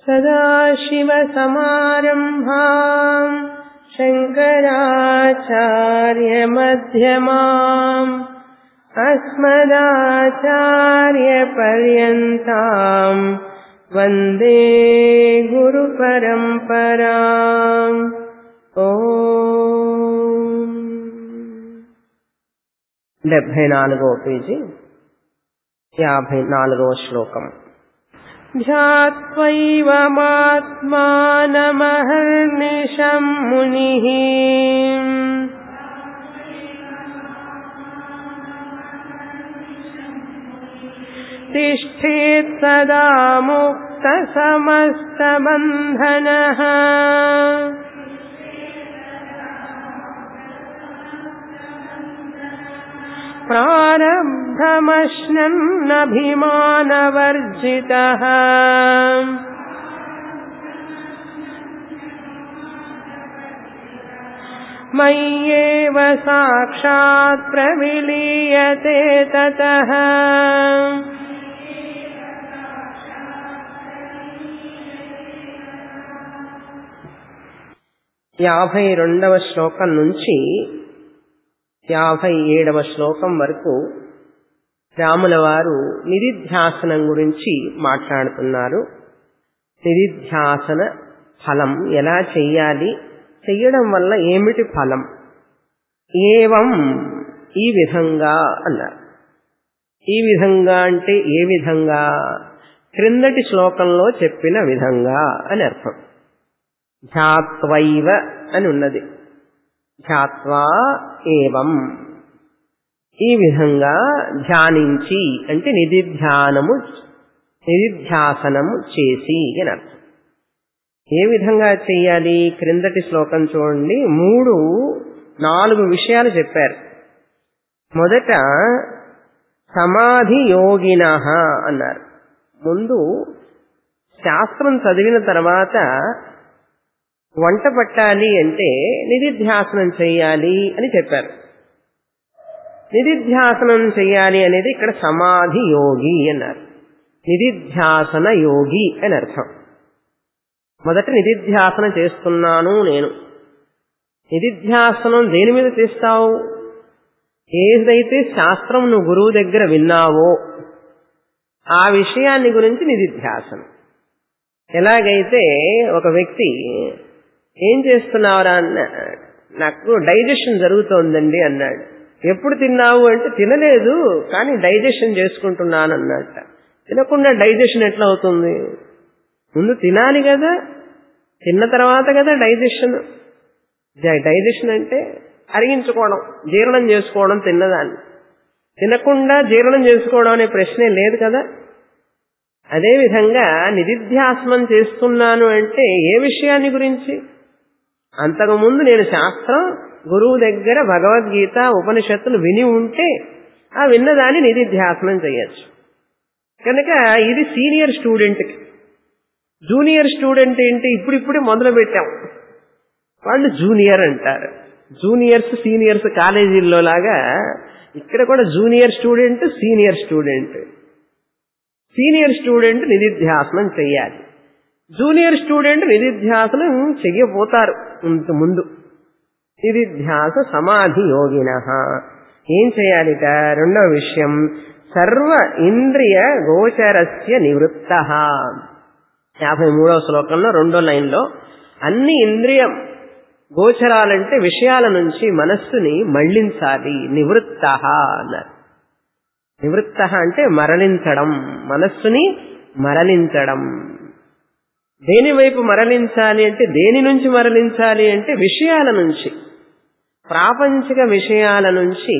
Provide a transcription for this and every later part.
सदाशिवसमारम्भाम् शङ्कराचार्यमध्यमाम् अस्मदाचार्यपर्यन्ताम् वन्दे गुरुपरम्पराम् ఓ డెబ్భై నాలుగవ పేజీ యాభై నాలుగవ శ్లోకం ध्यात्वैवमात्मानमहर्निशम् मुनिः तिष्ठेत् सदा मुक्तसमस्तबन्धनः प्रारब्धमश्नन्नभिमानवर्जितः मय्येव साक्षात् प्रविलीयते ततः యాభై రెండవ శ్లోకం నుంచి యాభై ఏడవ శ్లోకం వరకు రాముల వారు నిధిధ్యాసనం గురించి మాట్లాడుతున్నారు నిధిధ్యాసన ఫలం ఎలా చెయ్యాలి చెయ్యడం వల్ల ఏమిటి ఫలం ఏవం ఈ విధంగా అన్నారు ఈ విధంగా అంటే ఏ విధంగా క్రిందటి శ్లోకంలో చెప్పిన విధంగా అని అర్థం ధ్యాత్వైవ అని ఉన్నది ధ్యాత్వా ఏవం ఈ విధంగా ధ్యానించి అంటే నిధిధ్యానము నిధిధ్యాసనము చేసి అని అర్థం ఏ విధంగా చెయ్యాలి క్రిందటి శ్లోకం చూడండి మూడు నాలుగు విషయాలు చెప్పారు మొదట సమాధి యోగిన అన్నారు ముందు శాస్త్రం చదివిన తర్వాత వంట పట్టాలి అంటే నిధిధ్యాసనం చెయ్యాలి అని చెప్పారు నిధిధ్యాసనం చెయ్యాలి అనేది ఇక్కడ సమాధి యోగి అన్నారు నిధిధ్యాసన యోగి అని అర్థం మొదట నిధిధ్యాసన చేస్తున్నాను నేను నిధిధ్యాసనం దేని మీద చేస్తావు ఏదైతే శాస్త్రం నువ్వు గురువు దగ్గర విన్నావో ఆ విషయాన్ని గురించి నిధిధ్యాసనం ఎలాగైతే ఒక వ్యక్తి ఏం చేస్తున్నావురా అన్న నాకు డైజెషన్ జరుగుతోందండి అన్నాడు ఎప్పుడు తిన్నావు అంటే తినలేదు కానీ డైజెషన్ చేసుకుంటున్నాను అన్నట్ట తినకుండా డైజెషన్ ఎట్లా అవుతుంది ముందు తినాలి కదా తిన్న తర్వాత కదా డైజెషన్ డైజెషన్ అంటే అరిగించుకోవడం జీర్ణం చేసుకోవడం తిన్నదాన్ని తినకుండా జీర్ణం చేసుకోవడం అనే ప్రశ్నే లేదు కదా అదేవిధంగా నిధిధ్యాసనం చేస్తున్నాను అంటే ఏ విషయాన్ని గురించి అంతకుముందు నేను శాస్త్రం గురువు దగ్గర భగవద్గీత ఉపనిషత్తులు విని ఉంటే ఆ విన్నదాన్ని నిధిధ్యాసనం చేయొచ్చు కనుక ఇది సీనియర్ స్టూడెంట్కి జూనియర్ స్టూడెంట్ ఏంటి ఇప్పుడిప్పుడే మొదలు పెట్టాం వాళ్ళు జూనియర్ అంటారు జూనియర్స్ సీనియర్స్ కాలేజీల్లో లాగా ఇక్కడ కూడా junior student senior student senior student నిధిధ్యాసనం చెయ్యాలి జూనియర్ స్టూడెంట్ నిధిధ్యాసనం చెయ్యబోతారు ఇంత ముందు నిధిధ్యాస సమాధి యోగిన ఏం చేయాలిట రెండవ విషయం సర్వ ఇంద్రియ గోచరస్య నివృత్త యాభై మూడవ శ్లోకంలో రెండో లైన్లో అన్ని ఇంద్రియం గోచరాలంటే విషయాల నుంచి మనస్సుని మళ్లించాలి నివృత్త అన్నారు నివృత్త అంటే మరలించడం మనస్సుని మరలించడం దేని వైపు మరలించాలి అంటే దేని నుంచి మరలించాలి అంటే విషయాల నుంచి ప్రాపంచిక విషయాల నుంచి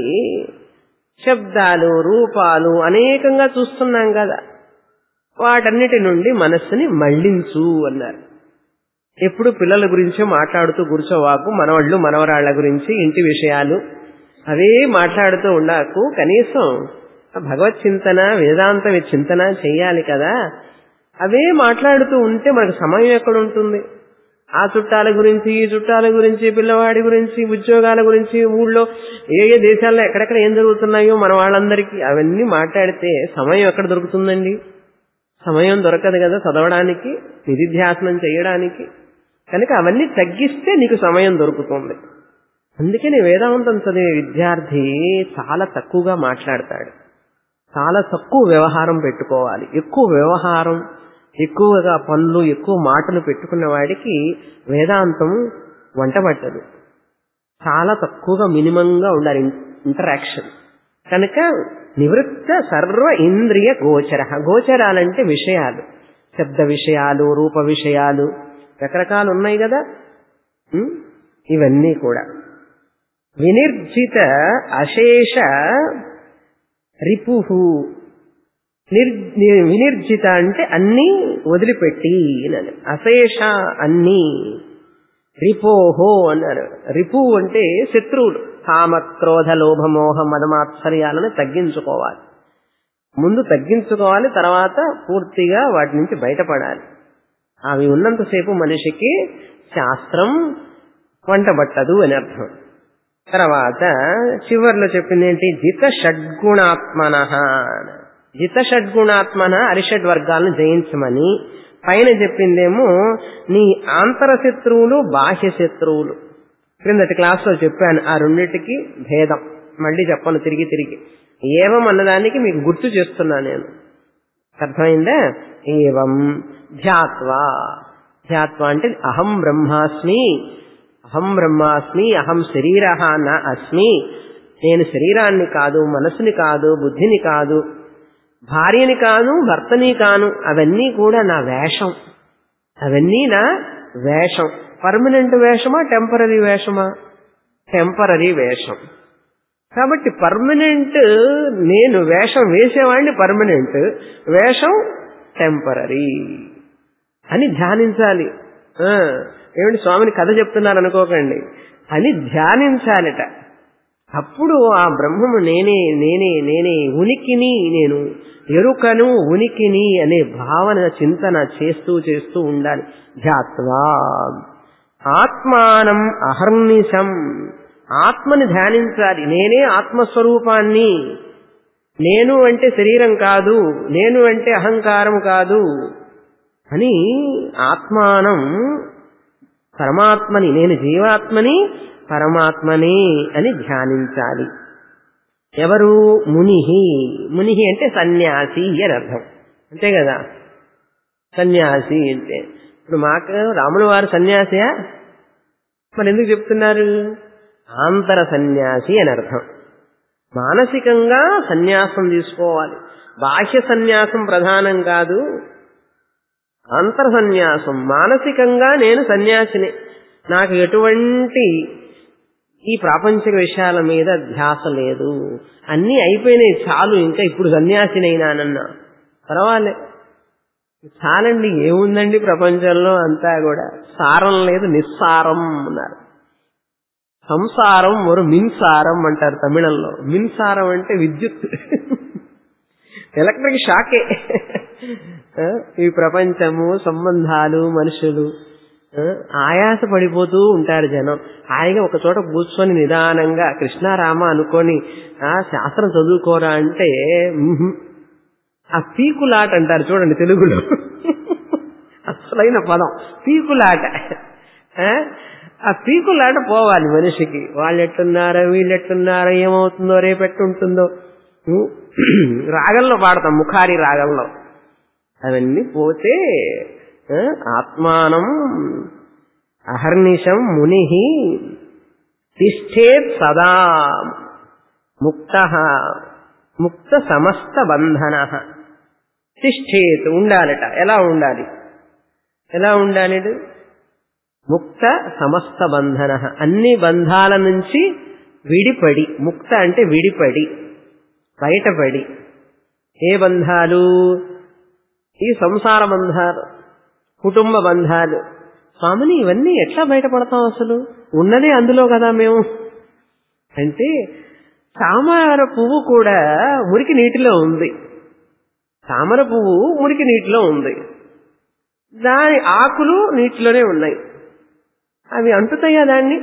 శబ్దాలు రూపాలు అనేకంగా చూస్తున్నాం కదా వాటన్నిటి నుండి మనస్సుని మళ్లించు అన్నారు ఎప్పుడు పిల్లల గురించే మాట్లాడుతూ కూర్చోవాకు మనవాళ్ళు మనవరాళ్ల గురించి ఇంటి విషయాలు అవే మాట్లాడుతూ ఉండకు కనీసం భగవత్ చింతన వేదాంత చింతన చెయ్యాలి కదా అవే మాట్లాడుతూ ఉంటే మనకు సమయం ఎక్కడ ఉంటుంది ఆ చుట్టాల గురించి ఈ చుట్టాల గురించి పిల్లవాడి గురించి ఉద్యోగాల గురించి ఊళ్ళో ఏ ఏ దేశాల్లో ఎక్కడెక్కడ ఏం జరుగుతున్నాయో మన వాళ్ళందరికీ అవన్నీ మాట్లాడితే సమయం ఎక్కడ దొరుకుతుందండి సమయం దొరకదు కదా చదవడానికి నిధిధ్యాసనం చేయడానికి కనుక అవన్నీ తగ్గిస్తే నీకు సమయం దొరుకుతుంది అందుకని వేదాంతం చదివే విద్యార్థి చాలా తక్కువగా మాట్లాడతాడు చాలా తక్కువ వ్యవహారం పెట్టుకోవాలి ఎక్కువ వ్యవహారం ఎక్కువగా పనులు ఎక్కువ మాటలు పెట్టుకున్న వాడికి వేదాంతం వంట పట్టదు చాలా తక్కువగా మినిమంగా ఉండాలి ఇంటరాక్షన్ కనుక నివృత్త సర్వ ఇంద్రియ గోచర గోచరాలంటే విషయాలు శబ్ద విషయాలు రూప విషయాలు రకరకాలు ఉన్నాయి కదా ఉం? ఇవన్నీ కూడా వినిర్జిత అశేష రిపుహు నిర్ ని- వినిర్జిత అంటే అన్నీ వదిలిపెట్టి అని అశేష అన్నీ రిపోహో అన్నారు రిపు అంటే శత్రువులు కామ క్రోధ లోభ మోహ మదమాత్సర్యాలను తగ్గించుకోవాలి ముందు తగ్గించుకోవాలి తర్వాత పూర్తిగా వాటి నుంచి బయటపడాలి అవి ఉన్నంతసేపు మనిషికి శాస్త్రం వంటబట్టదు అని అర్థం తర్వాత చివర్లో చెప్పింది ఏంటి జిత షడ్గుణాత్మన జిత షడ్గుణాత్మన అరిషడ్ వర్గాలను జయించమని పైన చెప్పిందేమో నీ ఆంతర శత్రువులు బాహ్య శత్రువులు క్రిందటి క్లాస్లో చెప్పాను ఆ రెండింటికి భేదం మళ్ళీ చెప్పను తిరిగి తిరిగి ఏవం అన్నదానికి మీకు గుర్తు చేస్తున్నా నేను అర్థమైందా ఏవం ధ్యాత్వా ధ్యాత్వా అంటే అహం బ్రహ్మాస్మి అహం బ్రహ్మాస్మి అహం శరీర నా అస్మి నేను శరీరాన్ని కాదు మనసుని కాదు బుద్ధిని కాదు భార్యని కాను భర్తని కాను అవన్నీ కూడా నా వేషం అవన్నీ నా వేషం పర్మనెంట్ వేషమా టెంపరీ వేషమా టెంపరీ వేషం కాబట్టి పర్మనెంట్ నేను వేషం వేసేవాడిని పర్మనెంట్ వేషం టెంపరీ అని ధ్యానించాలి ఆ, ఏమిటి స్వామిని కథ చెప్తున్నారు అనుకోకండి అని ధ్యానించాలట అప్పుడు ఆ బ్రహ్మము నేనే నేనే నేనే ఉనికిని నేను ఎరుకను ఉనికిని అనే భావన చింతన చేస్తూ చేస్తూ ఉండాలి ధ్యాత్వా ఆత్మానం అహర్నిశం ఆత్మని ధ్యానించాలి నేనే ఆత్మస్వరూపాన్ని నేను అంటే శరీరం కాదు నేను అంటే అహంకారం కాదు అని ఆత్మానం పరమాత్మని నేను జీవాత్మని పరమాత్మని అని ధ్యానించాలి ఎవరు మునిహి మునిహి అంటే సన్యాసి అని అర్థం అంతే కదా సన్యాసి అంటే ఇప్పుడు మాకు రాముల వారు సన్యాసియా మరి ఎందుకు చెప్తున్నారు ఆంతర సన్యాసి అని అర్థం మానసికంగా సన్యాసం తీసుకోవాలి బాహ్య సన్యాసం ప్రధానం కాదు అంతర్ సన్యాసం మానసికంగా నేను సన్యాసిని నాకు ఎటువంటి ఈ ప్రాపంచిక విషయాల మీద ధ్యాస లేదు అన్నీ అయిపోయినాయి చాలు ఇంకా ఇప్పుడు సన్యాసినైనానన్నా పర్వాలే చాలండి ఏముందండి ప్రపంచంలో అంతా కూడా సారం లేదు నిస్సారం అన్నారు సంసారం ఒక మిన్సారం అంటారు తమిళంలో మిన్సారం అంటే విద్యుత్ ఎలక్ట్రిక్ షాకే ఆ, ఈ ప్రపంచము సంబంధాలు మనుషులు ఆ, ఆయాస పడిపోతూ ఉంటారు జనం హాయిగా ఒక చోట కూర్చొని నిదానంగా కృష్ణారామ అనుకొని ఆ శాస్త్రం చదువుకోరా అంటే మ్హూ. ఆ పీకులాట అంటారు చూడండి తెలుగులో అసలైన పదం పీకులాట ఆ? ఆ పీకులాట పోవాలి మనిషికి వాళ్ళు ఎట్టున్నారో వీళ్ళు ఎట్టున్నారో ఏమవుతుందో రేపు ఎట్టుంటుందో ఉ, రాగంలో పాడతాం ముఖారి రాగంలో అవన్నీ పోతే ఆ, ఆత్మానం అహర్నిశం ముని తిష్టేత్ సదా ముక్త ముక్త సమస్త బంధన తిష్టేత్ ఉండాలట ఎలా ఉండాలి ఎలా ఉండాలి ఇది? ముక్త సమస్త బంధన అన్ని బంధాల నుంచి విడిపడి ముక్త అంటే విడిపడి బయటపడి ఏ బంధాలు ఈ సంసార బంధాలు కుటుంబ బంధాలు స్వామిని ఇవన్నీ ఎట్లా బయటపడతాం అసలు ఉన్నదే అందులో కదా మేము అంటే తామర పువ్వు కూడా మురికి నీటిలో ఉంది తామర పువ్వు మురికి నీటిలో ఉంది దాని ఆకులు నీటిలోనే ఉన్నాయి అవి అంటుతాయా దాన్ని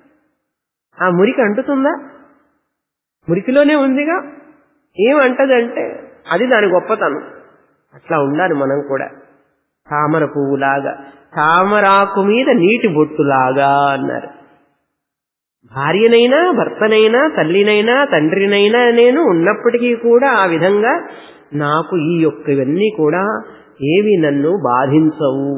ఆ మురికి అంటుతుందా మురికిలోనే ఉందిగా ఏం అంటదంటే అది దాని గొప్పతనం అట్లా ఉండాలి మనం కూడా తామర పువ్వులాగా తామరాకు మీద నీటి బొట్టులాగా అన్నారు భార్యనైనా భర్తనైనా తల్లినైనా తండ్రినైనా నేను ఉన్నప్పటికీ కూడా ఆ విధంగా నాకు ఈ యొక్క ఇవన్నీ కూడా ఏవి నన్ను బాధించవు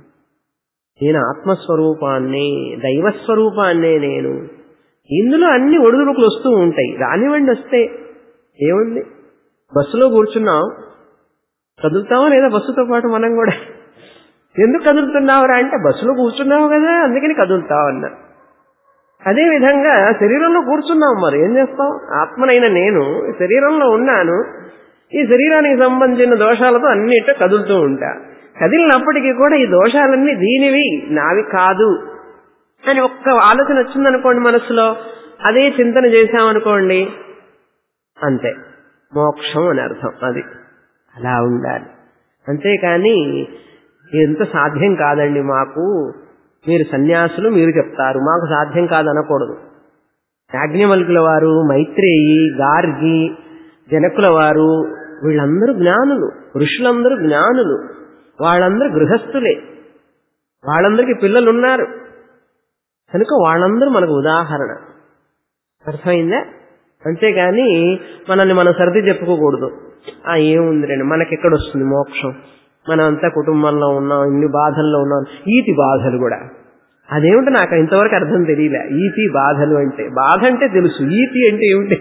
నేను ఆత్మస్వరూపాన్నే దైవస్వరూపాన్నే నేను ఇందులో అన్ని ఒడిదుడుకులు వస్తూ ఉంటాయి రానివ్వండి వస్తే ఏముంది బస్సులో కూర్చున్నాం కదులుతామా లేదా బస్సుతో పాటు మనం కూడా ఎందుకు కదులుతున్నావురా అంటే బస్సులో కూర్చున్నావు కదా అందుకని కదులుతావు అన్నా అదే విధంగా శరీరంలో కూర్చున్నాం మరి ఏం చేస్తాం ఆత్మనైన నేను ఈ శరీరంలో ఉన్నాను ఈ శరీరానికి సంబంధించిన దోషాలతో అన్నిట కదులుతూ ఉంటా కదిలినప్పటికీ కూడా ఈ దోషాలన్నీ దీనివి నావి కాదు అని ఒక్క ఆలోచన వచ్చిందనుకోండి మనసులో అదే చింతన చేశామనుకోండి అంతే మోక్షం అని అర్థం అది అలా ఉండాలి అంతేకాని ఎంత సాధ్యం కాదండి మాకు మీరు సన్యాసులు మీరు చెప్తారు మాకు సాధ్యం కాదనకూడదు యాజ్ఞవల్కుల వారు మైత్రేయి గార్గి జనకుల వారు వీళ్ళందరూ జ్ఞానులు ఋషులందరూ జ్ఞానులు వాళ్ళందరూ గృహస్థులే వాళ్ళందరికీ పిల్లలు ఉన్నారు కనుక వాళ్ళందరూ మనకు ఉదాహరణ అర్థమైందా అంతేగాని మనల్ని మనం సర్ది చెప్పుకోకూడదు ఆ ఏముంది రండి మనకెక్కడ వస్తుంది మోక్షం మనం అంతా కుటుంబంలో ఉన్నాం ఇన్ని బాధల్లో ఉన్నాం ఈతి బాధలు కూడా అదేమిటో నాకు ఇంతవరకు అర్థం తెలియలే ఈతి బాధలు అంటే బాధ అంటే తెలుసు ఈతి అంటే ఏమిటి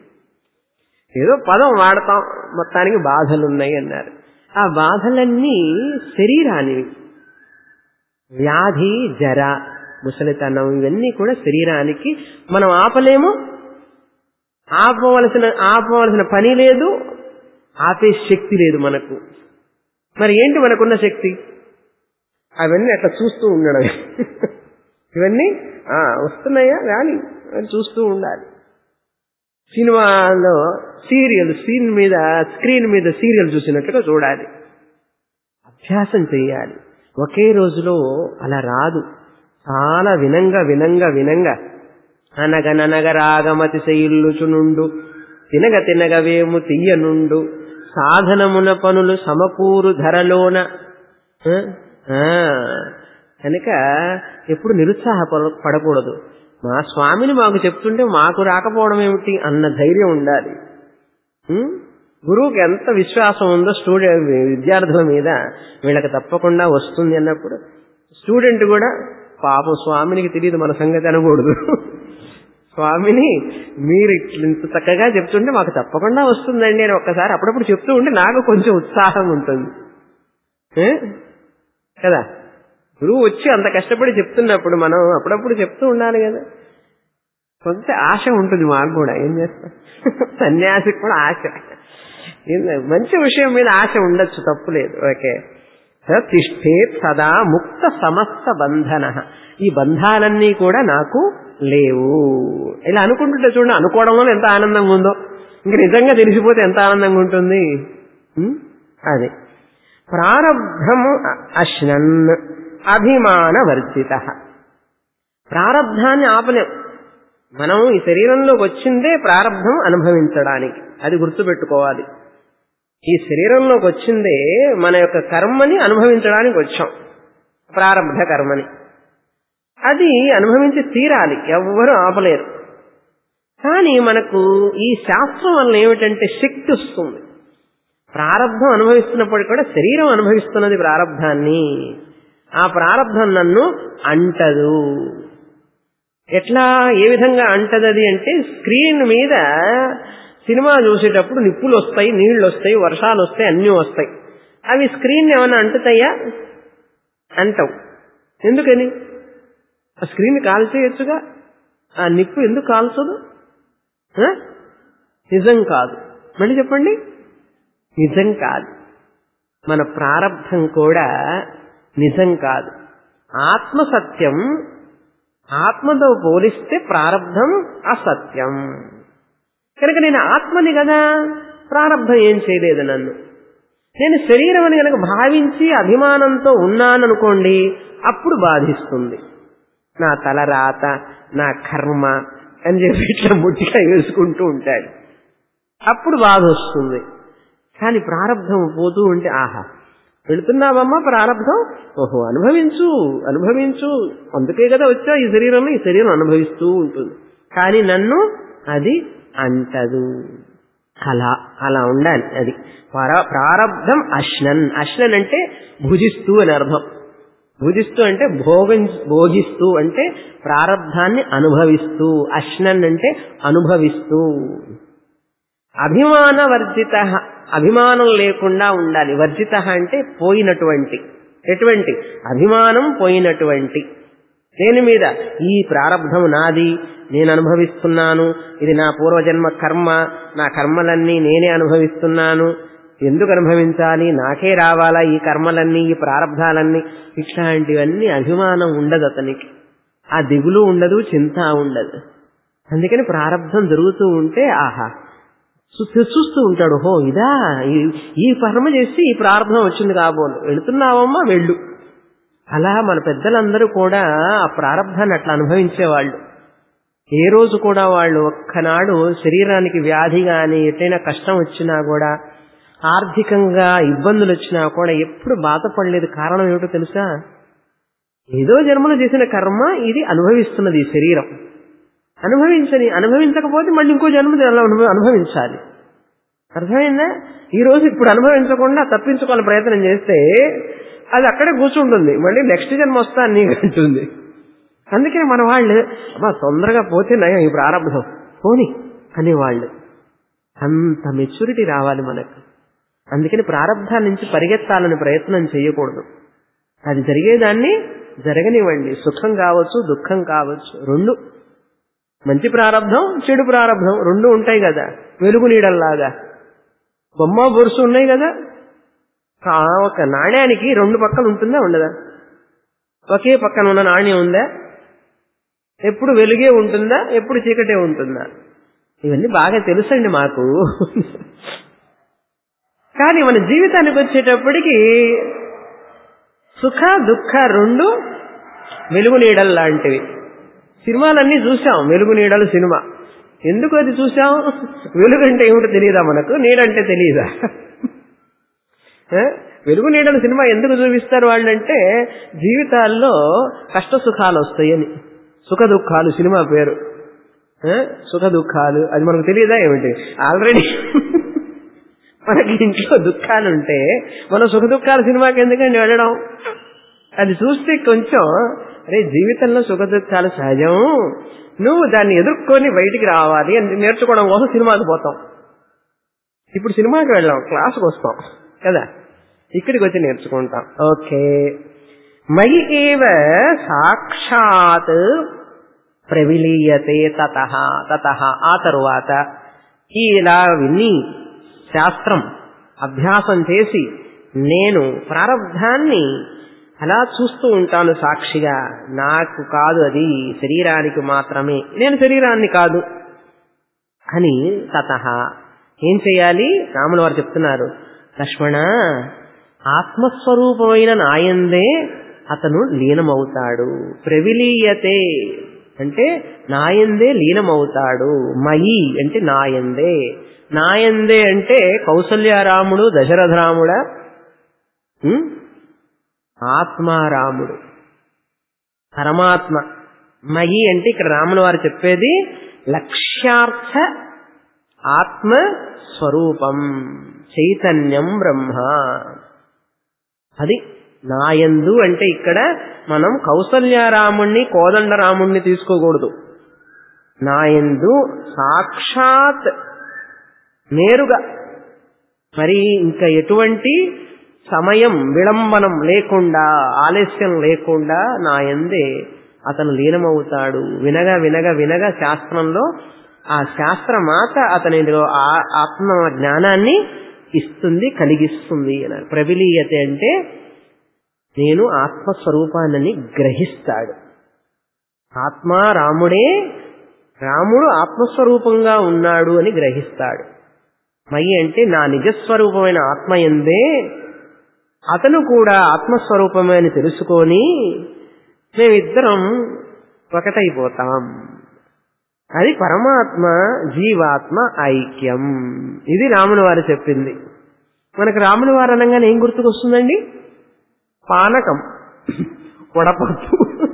ఏదో పదం వాడతాం మొత్తానికి బాధలు ఉన్నాయి అన్నారు ఆ బాధలన్నీ శరీరానివి వ్యాధి జర ముసలితనం ఇవన్నీ కూడా శరీరానికి మనం ఆపలేము ఆపవలసిన ఆపవలసిన పని లేదు ఆపే శక్తి లేదు మనకు మరి ఏంటి మనకున్న శక్తి అవన్నీ అట్లా చూస్తూ ఉండడం ఇవన్నీ ఆ, వస్తున్నాయా రాని అని చూస్తూ ఉండాలి సినిమాలో సీరియల్ స్క్రీన్ మీద స్క్రీన్ మీద సీరియల్ చూసినట్లుగా చూడాలి అభ్యాసం చేయాలి ఒకే రోజులో అలా రాదు చాలా వినంగా వినంగా వినంగా అనగననగ రాగమతి శైల్లుచునుండు తినగ తినగవేము తీయనుండు సాధనమున పనులు సమకూరు ధరలోన ఆ? ఆ. కనుక ఎప్పుడు నిరుత్సాహ పడకూడదు మా స్వామిని మాకు చెప్తుంటే మాకు రాకపోవడం ఏమిటి అన్న ధైర్యం ఉండాలి ఉం? గురువుకి ఎంత విశ్వాసం ఉందో స్టూడెంట్ విద్యార్థుల మీద వీళ్ళకి తప్పకుండా వస్తుంది అన్నప్పుడు స్టూడెంట్ కూడా పాపం స్వామినికి తెలియదు మన సంగతి అనకూడదు స్వామిని మీరు ఇంత చక్కగా చెప్తుంటే మాకు తప్పకుండా వస్తుందండి అని ఒక్కసారి అప్పుడప్పుడు చెప్తూ ఉంటే నాకు కొంచెం ఉత్సాహం ఉంటుంది ఏ? కదా గురువు వచ్చి అంత కష్టపడి చెప్తున్నప్పుడు మనం అప్పుడప్పుడు చెప్తూ ఉండాలి కదా కొంత ఆశ ఉంటుంది మాకు కూడా ఏం చేస్తాం సన్యాసికి కూడా ఆశ ఏం లేదు, మంచి విషయం మీద ఆశ ఉండొచ్చు తప్పులేదు ఓకే తిష్టేత్ సదా ముక్త సమస్త బంధన ఈ బంధాలన్నీ కూడా నాకు లేవు ఇలా అనుకుంటుంటే చూడండి అనుకోవడంలో ఎంత ఆనందంగా ఉందో ఇంక నిజంగా తెలిసిపోతే ఎంత ఆనందంగా ఉంటుంది ఉం? అది ప్రారబ్ధము అశ్నన్ అభిమాన వర్జిత ప్రారబ్ధాన్ని ఆపలేం మనం ఈ శరీరంలోకి వచ్చిందే ప్రారబ్ధం అనుభవించడానికి అది గుర్తుపెట్టుకోవాలి ఈ శరీరంలోకి వచ్చిందే మన యొక్క కర్మని అనుభవించడానికి వచ్చాం ప్రారబ్ధ కర్మని అది అనుభవించి తీరాలి ఎవ్వరూ ఆపలేరు కానీ మనకు ఈ శాస్త్రం వల్ల ఏమిటంటే శక్తి వస్తుంది ప్రారంధం అనుభవిస్తున్నప్పటికీ కూడా శరీరం అనుభవిస్తున్నది ప్రారంధాన్ని ఆ ప్రారంధం నన్ను అంటదు ఎట్లా ఏ విధంగా అంటదది అంటే స్క్రీన్ మీద సినిమా చూసేటప్పుడు నిప్పులు వస్తాయి నీళ్లు వస్తాయి వర్షాలు వస్తాయి అన్నీ వస్తాయి అవి స్క్రీన్ ఏమైనా అంటుతాయా అంటావు ఎందుకని ఆ స్క్రీన్ కాల్చేయచ్చుగా ఆ నిప్పు ఎందుకు కాల్చదు ఆ? నిజం కాదు మళ్ళీ చెప్పండి నిజం కాదు మన ప్రారంధం కూడా నిజం కాదు ఆత్మ సత్యం ఆత్మతో పోలిస్తే ప్రారంధం అసత్యం కనుక నేను ఆత్మని కదా ప్రారంధం ఏం చేయలేదు నన్ను నేను శరీరం అని కనుక భావించి అభిమానంతో ఉన్నాననుకోండి అప్పుడు బాధిస్తుంది నా తలరాత నా కర్మ అని చెప్పి ఇట్లా ముట్టిగా వేసుకుంటూ ఉంటాడు అప్పుడు బాధ వస్తుంది కానీ ప్రారంధం పోతూ ఉంటే ఆహా వెళుతున్నావమ్మా ప్రారంధం ఓహో అనుభవించు అనుభవించు అందుకే కదా వచ్చా ఈ శరీరంలో ఈ శరీరం అనుభవిస్తూ ఉంటుంది కానీ నన్ను అది అంటదు అలా అలా ఉండాలి అది పర- ప్రారబ్ధం అశ్నన్ అశ్నన్ అంటే భుజిస్తూ అని అర్థం భుజిస్తూ అంటే భోగం భోగిస్తూ అంటే ప్రారబ్ధాన్ని అనుభవిస్తూ అశ్నన్ అంటే అనుభవిస్తూ అభిమాన వర్జిత అభిమానం లేకుండా ఉండాలి వర్జిత అంటే పోయినటువంటి ఎటువంటి అభిమానం పోయినటువంటి దేని మీద ఈ ప్రారంధం నాది నేను అనుభవిస్తున్నాను ఇది నా పూర్వజన్మ కర్మ నా కర్మలన్నీ నేనే అనుభవిస్తున్నాను ఎందుకు అనుభవించాలి నాకే రావాలా ఈ కర్మలన్నీ ఈ ప్రారంధాలన్నీ ఇట్లాంటివన్నీ అభిమానం ఉండదు అతనికి ఆ దిగులు ఉండదు చింత ఉండదు అందుకని ప్రారంధం జరుగుతూ ఉంటే ఆహా చూ- చూస్తూ ఉంటాడు హో ఇదా ఈ- ఈ కర్మ చేసి ఈ ప్రారంభం వచ్చింది కాబోలు వెళుతున్నావమ్మా వెళ్ళు అలా మన పెద్దలందరూ కూడా ఆ ప్రారంభాన్ని అట్లా అనుభవించేవాళ్ళు ఏ రోజు కూడా వాళ్ళు ఒక్కనాడు శరీరానికి వ్యాధి గాని ఎటైనా కష్టం వచ్చినా కూడా ఆర్థికంగా ఇబ్బందులు వచ్చినా కూడా ఎప్పుడు బాధపడలేదు కారణం ఏమిటో తెలుసా ఏదో జన్మలో చేసిన కర్మ ఇది అనుభవిస్తున్నది ఈ శరీరం అనుభవించని అనుభవించకపోతే మళ్ళీ ఇంకో జన్మ అలా అనుభ- అనుభవించాలి అర్థమైందా ఈ రోజు ఇప్పుడు అనుభవించకుండా తప్పించుకోవాలని ప్రయత్నం చేస్తే అది అక్కడే కూర్చుంటుంది మళ్ళీ నెక్స్ట్ జన్మ వస్తా నీకు అంటుంది అందుకని మన వాళ్ళు అబ్బా తొందరగా పోతే నయం ఈ ప్రారంభం పోని అనేవాళ్ళు అంత మెచ్యూరిటీ రావాలి మనకు అందుకని ప్రారంభాల నుంచి పరిగెత్తాలని ప్రయత్నం చేయకూడదు అది జరిగేదాన్ని జరగనివ్వండి సుఖం కావచ్చు దుఃఖం కావచ్చు రెండు మంచి ప్రారంభం చెడు ప్రారంభం రెండు ఉంటాయి కదా వెలుగు నీడల్లాగా బొమ్మ బొరుసు ఉన్నాయి కదా కా- ఒక నాణ్యానికి రెండు పక్కలు ఉంటుందా ఉండదా ఒకే పక్కన ఉన్న నాణ్యం ఉందా ఎప్పుడు వెలుగే ఉంటుందా ఎప్పుడు చీకటే ఉంటుందా ఇవన్నీ బాగా తెలుసండి మాకు కానీ మన జీవితానికి వచ్చేటప్పటికి సుఖ దుఃఖ రెండు వెలుగు నీడలు లాంటివి సినిమాలన్నీ చూసాం వెలుగు నీడలు సినిమా ఎందుకు అది చూసాం వెలుగు అంటే ఏమిటో తెలియదా మనకు నీడంటే తెలియదా ఏ? వెలుగు నీడల సినిమా ఎందుకు చూపిస్తారు వాళ్ళంటే జీవితాల్లో కష్ట సుఖాలు వస్తాయని సుఖ దుఃఖాలు సినిమా పేరు ఏ? సుఖ దుఃఖాలు అది మనకు తెలియదా ఏమిటి ఆల్రెడీ మనకి ఇంట్లో దుఃఖాలు ఉంటే మనం సుఖ దుఃఖాల సినిమాకి ఎందుకండి వెళ్ళడం అది చూస్తే కొంచెం అరే జీవితంలో సుఖ దుఃఖాలు సహజం నువ్వు దాన్ని ఎదుర్కొని బయటికి రావాలి అని నేర్చుకోవడం కోసం సినిమాకి పోతాం ఇప్పుడు సినిమాకి వెళ్ళాం క్లాస్కి వస్తాం కదా ఇక్కడికి వచ్చి నేర్చుకుంటాం ఓకే మయి ఏవ సాక్షాత్ ప్రవిలీయతే తత తత ఆ తరువాత ఈ ఇలా విని శాస్త్రం అభ్యాసం చేసి నేను ప్రారంధాన్ని అలా చూస్తూ ఉంటాను సాక్షిగా నాకు కాదు అది శరీరానికి మాత్రమే నేను శరీరాన్ని కాదు అని తత ఏం చేయాలి రాముల వారు చెప్తున్నారు లక్ష్మణ ఆత్మస్వరూపమైన నాయందే అతను లీనమవుతాడు ప్రవిలీయతే అంటే నాయందే లీనమవుతాడు మయి అంటే నాయందే నాయందే అంటే కౌసల్యారాముడు దశరథరాముడా ఉం? ఆత్మారాముడు పరమాత్మ మయి అంటే ఇక్కడ రాముల వారు చెప్పేది లక్ష్యార్థ ఆత్మ స్వరూపం చైతన్యం బ్రహ్మ అది నాయందు అంటే ఇక్కడ మనం కౌసల్యారాముణ్ణి కోదండరాముణ్ణి తీసుకోకూడదు నాయందు సాక్షాత్ నేరుగా మరి ఇంకా ఎటువంటి సమయం విళంబనం లేకుండా ఆలస్యం లేకుండా నా ఎందే అతను లీనమవుతాడు వినగా వినగా వినగా శాస్త్రంలో ఆ శాస్త్రమాత అతనిలో ఆ ఆత్మ జ్ఞానాన్ని ఇస్తుంది కలిగిస్తుంది అన్నారు ప్రబిలీయతే అంటే నేను ఆత్మస్వరూపాన్ని గ్రహిస్తాడు ఆత్మ రాముడే రాముడు ఆత్మస్వరూపంగా ఉన్నాడు అని గ్రహిస్తాడు మయి అంటే నా నిజస్వరూపమైన ఆత్మ ఎందే అతను కూడా ఆత్మస్వరూపమే అని తెలుసుకొని మేమిద్దరం ఒకటైపోతాం అది పరమాత్మ జీవాత్మ ఐక్యం ఇది రాముల వారు చెప్పింది మనకు రాముని వారు అనగానే ఏం గుర్తుకొస్తుందండి పానకం వడపప్పు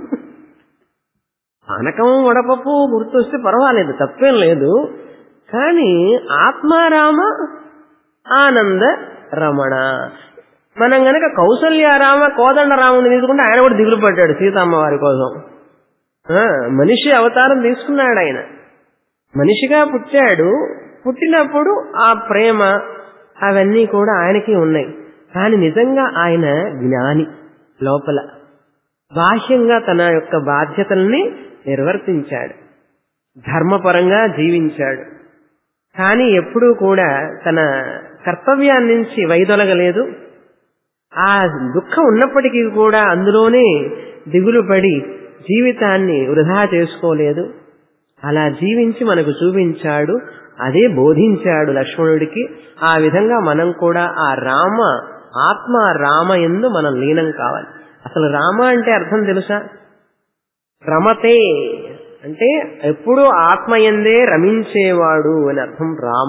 పానకం వడపప్పు గుర్తొస్తే పర్వాలేదు తప్పేం లేదు కానీ ఆత్మారామ ఆనంద రమణ మనం గనక కౌసల్యారామ కోదండ రాముని తీసుకుంటే ఆయన కూడా దిగులు పడ్డాడు సీతమ్మ వారి కోసం ఆ, మనిషి అవతారం తీసుకున్నాడు ఆయన మనిషిగా పుట్టాడు పుట్టినప్పుడు ఆ ప్రేమ అవన్నీ కూడా ఆయనకి ఉన్నాయి కానీ నిజంగా ఆయన జ్ఞాని లోపల బాహ్యంగా తన యొక్క బాధ్యతల్ని నిర్వర్తించాడు ధర్మపరంగా జీవించాడు కానీ ఎప్పుడూ కూడా తన కర్తవ్యాన్ని నుంచి వైదొలగలేదు ఆ దుఃఖం ఉన్నప్పటికీ కూడా అందులోనే దిగులు పడి జీవితాన్ని వృధా చేసుకోలేదు అలా జీవించి మనకు చూపించాడు అదే బోధించాడు లక్ష్మణుడికి ఆ విధంగా మనం కూడా ఆ రామ ఆత్మ రామ ఎందు మనం లీనం కావాలి అసలు రామ అంటే అర్థం తెలుసా రమతే అంటే ఎప్పుడూ ఆత్మ ఎందే రమించేవాడు అని అర్థం రామ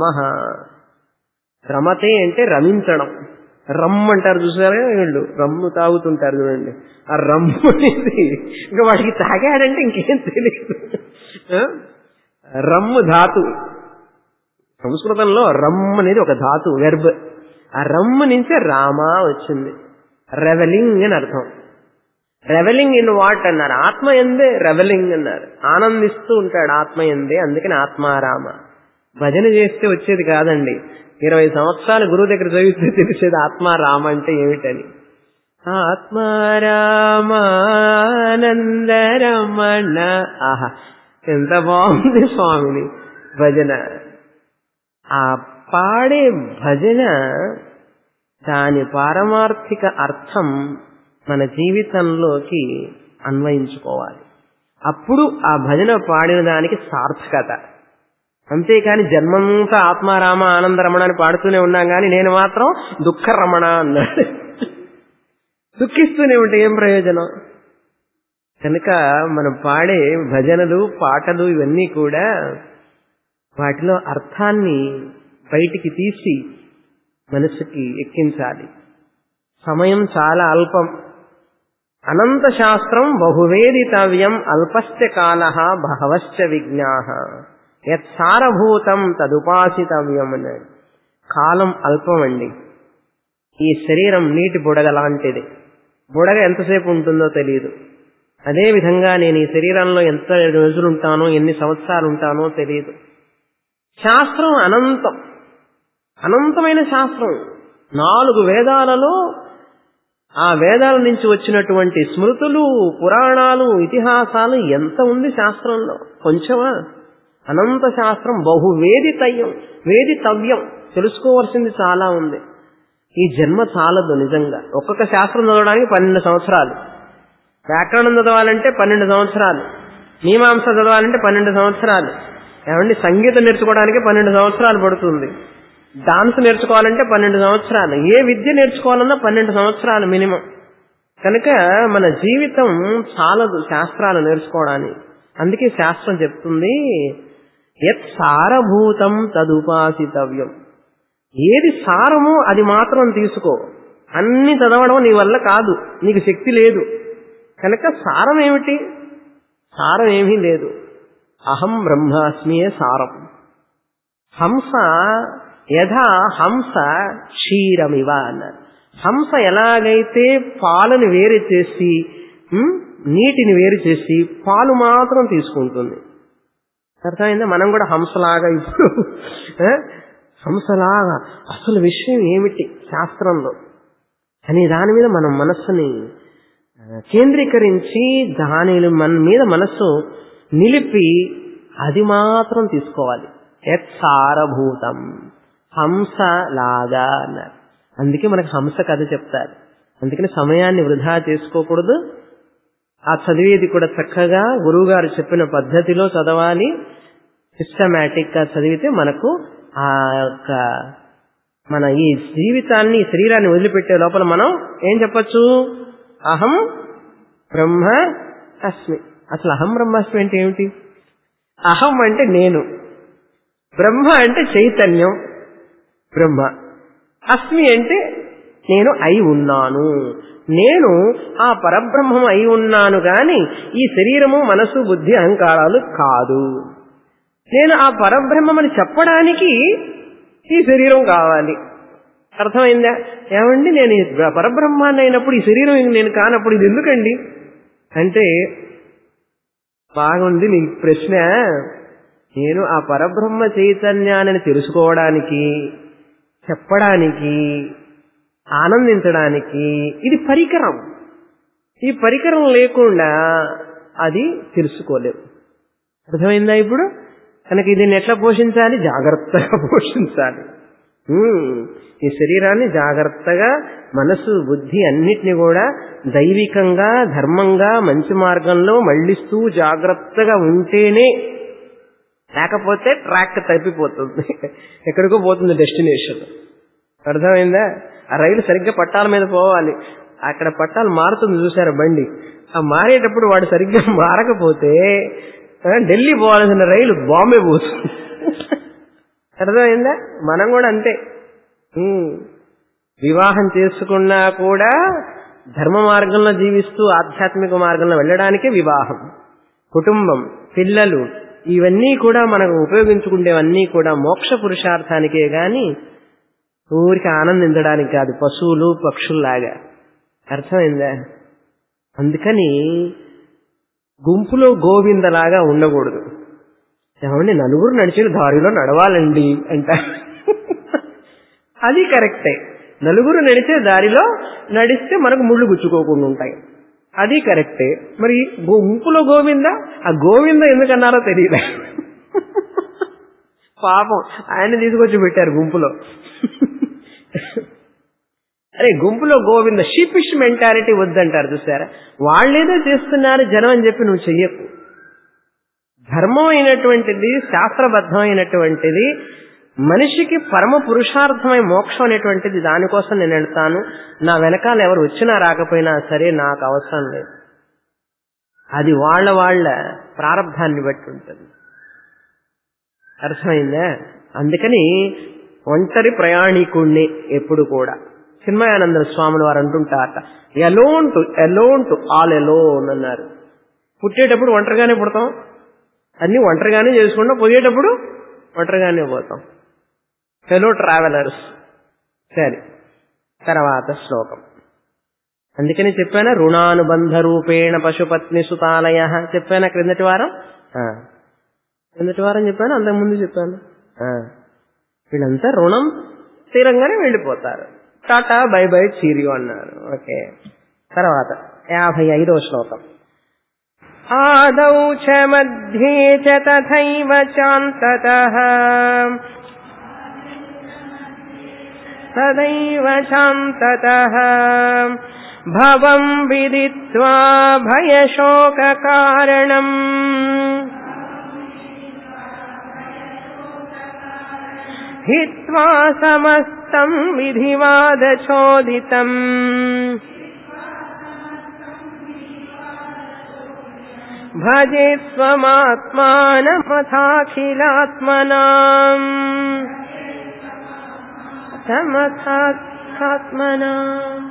రమతే అంటే రమించడం రమ్ అంటారు చూసారా వీళ్ళు రమ్ము తాగుతుంటారు చూడండి ఆ రమ్ము అనేది ఇంకా వాడికి తాగాడంటే ఇంకేం తెలియదు ఆ? రమ్ము ధాతు సంస్కృతంలో రమ్ అనేది ఒక ధాతు వెర్బ్ ఆ రమ్ము నుంచే రామ వచ్చింది రెవెలింగ్ అని అర్థం రెవెలింగ్ ఇన్ వాట్ అన్నారు ఆత్మ ఎందే రెవెలింగ్ అన్నారు ఆనందిస్తూ ఉంటాడు ఆత్మ ఎందే అందుకని ఆత్మారామ భజన చేస్తే వచ్చేది కాదండి ఇరవై సంవత్సరాలు గురువు దగ్గర చదివితే తెలిసేది ఆత్మారామ అంటే ఏమిటని ఆత్మారామానందరమణ ఆహా ఎంత బాగుంది స్వామిని భజన ఆ పాడే భజన దాని పారమార్థిక అర్థం మన జీవితంలోకి అన్వయించుకోవాలి అప్పుడు ఆ భజన పాడిన దానికి సార్థకత అంతేకాని జన్మంతా ఆత్మారామ ఆనందరమణ అని పాడుతూనే ఉన్నాం కానీ నేను మాత్రం దుఃఖరమణ అన్నాడు దుఃఖిస్తూనే ఉంటే ఏం ప్రయోజనం కనుక మనం పాడే భజనలు పాటలు ఇవన్నీ కూడా వాటిలో అర్థాన్ని బయటికి తీసి మనసుకి ఎక్కించాలి సమయం చాలా అల్పం అనంత శాస్త్రం బహువేదితవ్యం అల్పశ్చ కాల బహవశ్చ విజ్ఞా యత్సారభూతం తదుపాసితవ్యం అన్నాడు కాలం అల్పం అండి ఈ శరీరం నీటి బుడగ లాంటిది బుడగ ఎంతసేపు ఉంటుందో తెలియదు అదే విధంగా నేను ఈ శరీరంలో ఎంత రోజులు ఉంటానో ఎన్ని సంవత్సరాలు ఉంటానో తెలియదు శాస్త్రం అనంతం అనంతమైన శాస్త్రం నాలుగు వేదాలలో ఆ వేదాల నుంచి వచ్చినటువంటి స్మృతులు పురాణాలు ఇతిహాసాలు ఎంత ఉంది శాస్త్రంలో కొంచెమా అనంత శాస్త్రం బహు వేదితయ్యం వేదితవ్యం తెలుసుకోవాల్సింది చాలా ఉంది ఈ జన్మ చాలదు నిజంగా ఒక్కొక్క శాస్త్రం చదవడానికి పన్నెండు సంవత్సరాలు వ్యాకరణం చదవాలంటే పన్నెండు సంవత్సరాలు మీమాంస చదవాలంటే పన్నెండు సంవత్సరాలు ఏమండి సంగీతం నేర్చుకోవడానికి పన్నెండు సంవత్సరాలు పడుతుంది డాన్స్ నేర్చుకోవాలంటే పన్నెండు సంవత్సరాలు ఏ విద్య నేర్చుకోవాలన్నా పన్నెండు సంవత్సరాలు మినిమం కనుక మన జీవితం చాలదు శాస్త్రాలు నేర్చుకోవడానికి అందుకే శాస్త్రం చెప్తుంది యత్ సారభూతం తదుపాసితవ్యం ఏది సారమో అది మాత్రం తీసుకో అన్ని చదవడం నీ వల్ల కాదు నీకు శక్తి లేదు కనుక సారం ఏమిటి సారం ఏమీ లేదు అహం బ్రహ్మాస్మియే సారం హంస యథా హంస క్షీరమివ అన్నారు హంస ఎలాగైతే పాలను వేరు చేసి ఉమ్, నీటిని వేరు చేసి పాలు మాత్రం తీసుకుంటుంది అర్థమైందా మనం కూడా హంసలాగా ఇప్పుడు ఆ, హంసలాగా అసలు విషయం ఏమిటి శాస్త్రంలో అని దాని మీద మనం మనస్సుని ఆ, కేంద్రీకరించి దాని మన మీద మనస్సు నిలిపి అది మాత్రం తీసుకోవాలి యత్సారభూతం హంస లాగా అన్నారు అందుకే మనకు హంస కథ చెప్తారు అందుకని సమయాన్ని వృధా చేసుకోకూడదు ఆ చదివేది కూడా చక్కగా గురువు గారు చెప్పిన పద్ధతిలో చదవాలి సిస్టమేటిక్ గా చదివితే మనకు ఆ యొక్క మన ఈ జీవితాన్ని ఈ శరీరాన్ని వదిలిపెట్టే లోపల మనం ఏం చెప్పచ్చు అహం బ్రహ్మ అస్మి అసలు అహం బ్రహ్మాస్మి అంటే ఏమిటి అహం అంటే నేను బ్రహ్మ అంటే చైతన్యం బ్రహ్మ అస్మి అంటే నేను అయి ఉన్నాను నేను ఆ పరబ్రహ్మం అయి ఉన్నాను గాని ఈ శరీరము మనసు బుద్ధి అహంకారాలు కాదు నేను ఆ పరబ్రహ్మమని చెప్పడానికి ఈ శరీరం కావాలి అర్థమైందా ఏమండి నేను ఈ పరబ్రహ్మాన్ని అయినప్పుడు ఈ శరీరం నేను కానప్పుడు ఇది ఎందుకండి అంటే బాగుంది నీ ప్రశ్న నేను ఆ పరబ్రహ్మ చైతన్యాన్ని తెలుసుకోవడానికి చెప్పడానికి ఆనందించడానికి ఇది పరికరం ఈ పరికరం లేకుండా అది తెలుసుకోలేము అర్థమైందా ఇప్పుడు కనుక దీన్ని ఎట్లా పోషించాలి జాగ్రత్తగా పోషించాలి ఉమ్, ఈ శరీరాన్ని జాగ్రత్తగా మనసు బుద్ధి అన్నిటిని కూడా దైవికంగా ధర్మంగా మంచి మార్గంలో మళ్ళిస్తూ జాగ్రత్తగా ఉంటేనే లేకపోతే ట్రాక్ తప్పిపోతుంది ఎక్కడికో పోతుంది డెస్టినేషన్ అర్థమైందా ఆ రైలు సరిగ్గా పట్టాల మీద పోవాలి అక్కడ పట్టాలు మారుతుంది చూసారా బండి ఆ మారేటప్పుడు వాడు సరిగ్గా మారకపోతే ఆ, ఢిల్లీ పోవాల్సిన రైలు బాంబే పోతుంది అర్థమైందా మనం కూడా అంతే ఉమ్. వివాహం చేసుకున్నా కూడా ధర్మ మార్గంలో జీవిస్తూ ఆధ్యాత్మిక మార్గంలో వెళ్ళడానికే వివాహం కుటుంబం పిల్లలు ఇవన్నీ కూడా మనకు ఉపయోగించుకునేవన్నీ కూడా మోక్ష పురుషార్థానికే గాని ఊరికి ఆనందించడానికి కాదు పశువులు పక్షుల్లాగా అర్థమైందా అందుకని గుంపులో గోవిందలాగా ఉండకూడదు ఏమండి నలుగురు నడిచిన దారిలో నడవాలండి అంట అది కరెక్టే నలుగురు నడిచే దారిలో నడిస్తే మనకు ముళ్ళు గుచ్చుకోకుండా ఉంటాయి అది కరెక్టే మరి గుంపులో గోవింద ఆ గోవింద ఎందుకన్నారో తెలియదు పాపం ఆయన తీసుకొచ్చి పెట్టారు గుంపులో అరే గుంపులో గోవింద షీపిష్ మెంటాలిటీ వద్దంటారు చూసారా వాళ్ళేదో చేస్తున్నారు జనం అని చెప్పి నువ్వు చెయ్యకు ధర్మం అయినటువంటిది శాస్త్రబద్ధమైనటువంటిది మనిషికి పరమ పురుషార్థమై మోక్షం అనేటువంటిది దానికోసం నేను వెళ్తాను నా వెనకాల ఎవరు వచ్చినా రాకపోయినా సరే నాకు అవసరం లేదు అది వాళ్ళ వాళ్ళ ప్రారంధాన్ని బట్టి ఉంటుంది అర్థమైందా అందుకని ఒంటరి ప్రయాణికుణ్ణి ఎప్పుడు కూడా చిన్మయానంద స్వాముల వారు అంటుంటారట alone to alone to all alone అన్నారు పుట్టేటప్పుడు ఒంటరిగానే పుడతాం అన్ని ఒంటరిగానే చేసుకుంటాం పోయేటప్పుడు ఒంటరిగానే పోతాం ఫెలో ట్రావెలర్స్ సరే తర్వాత శ్లోకం అందుకని చెప్పానా రుణానుబంధ రూపేణ పశుపత్ని సుతాలయ చెప్పానా క్రిందటి వారం ఆ. క్రిందటి వారం చెప్పాను అంతకుముందు చెప్పాను ఆ. వీళ్ళంతా రుణం స్థిరంగానే వెళ్ళిపోతారు టాటా బై బై చీరియో అన్నారు ఓకే తర్వాత యాభై ఐదో శ్లోకం ఆదౌ చ మధ్యే చ తథైవ చాంతతః తదైవ శాంతతః భవం విదిత్వా భయశోకకారణం హిత్వా సమస్తం విధివాదచోదితం భజే స్వమాత్మానమథాఖిలాత్మనాం సమథాత్మనాం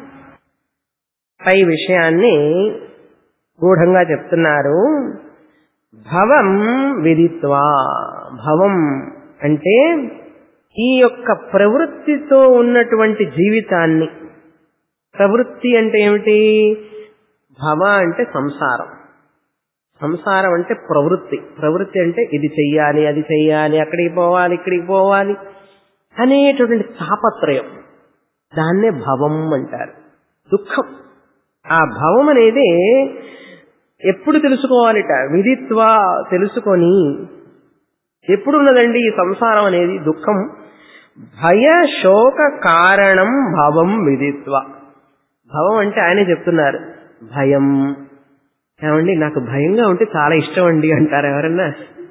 పై విషయాన్ని గూఢంగా చెప్తున్నారు భవం విదిత్వా భవం అంటే ఈ యొక్క ప్రవృత్తితో ఉన్నటువంటి జీవితాన్ని ప్రవృత్తి అంటే ఏమిటి భవ అంటే సంసారం సంసారం అంటే ప్రవృత్తి ప్రవృత్తి అంటే ఇది చెయ్యాలి అది చెయ్యాలి అక్కడికి పోవాలి ఇక్కడికి పోవాలి అనేటటువంటి తాపత్రయం దాన్నే భవం అంటారు దుఃఖం ఆ భవం అనేది ఎప్పుడు తెలుసుకోవాలిట విదిత్వా తెలుసుకొని ఎప్పుడు ఉన్నదండి ఈ సంసారం అనేది దుఃఖం భయ శోక కారణం భవం విదిత్వ భవం అంటే ఆయనే చెప్తున్నారు భయం ఏమండి నాకు భయంగా ఉంటే చాలా ఇష్టం అండి అంటారు ఎవరన్నా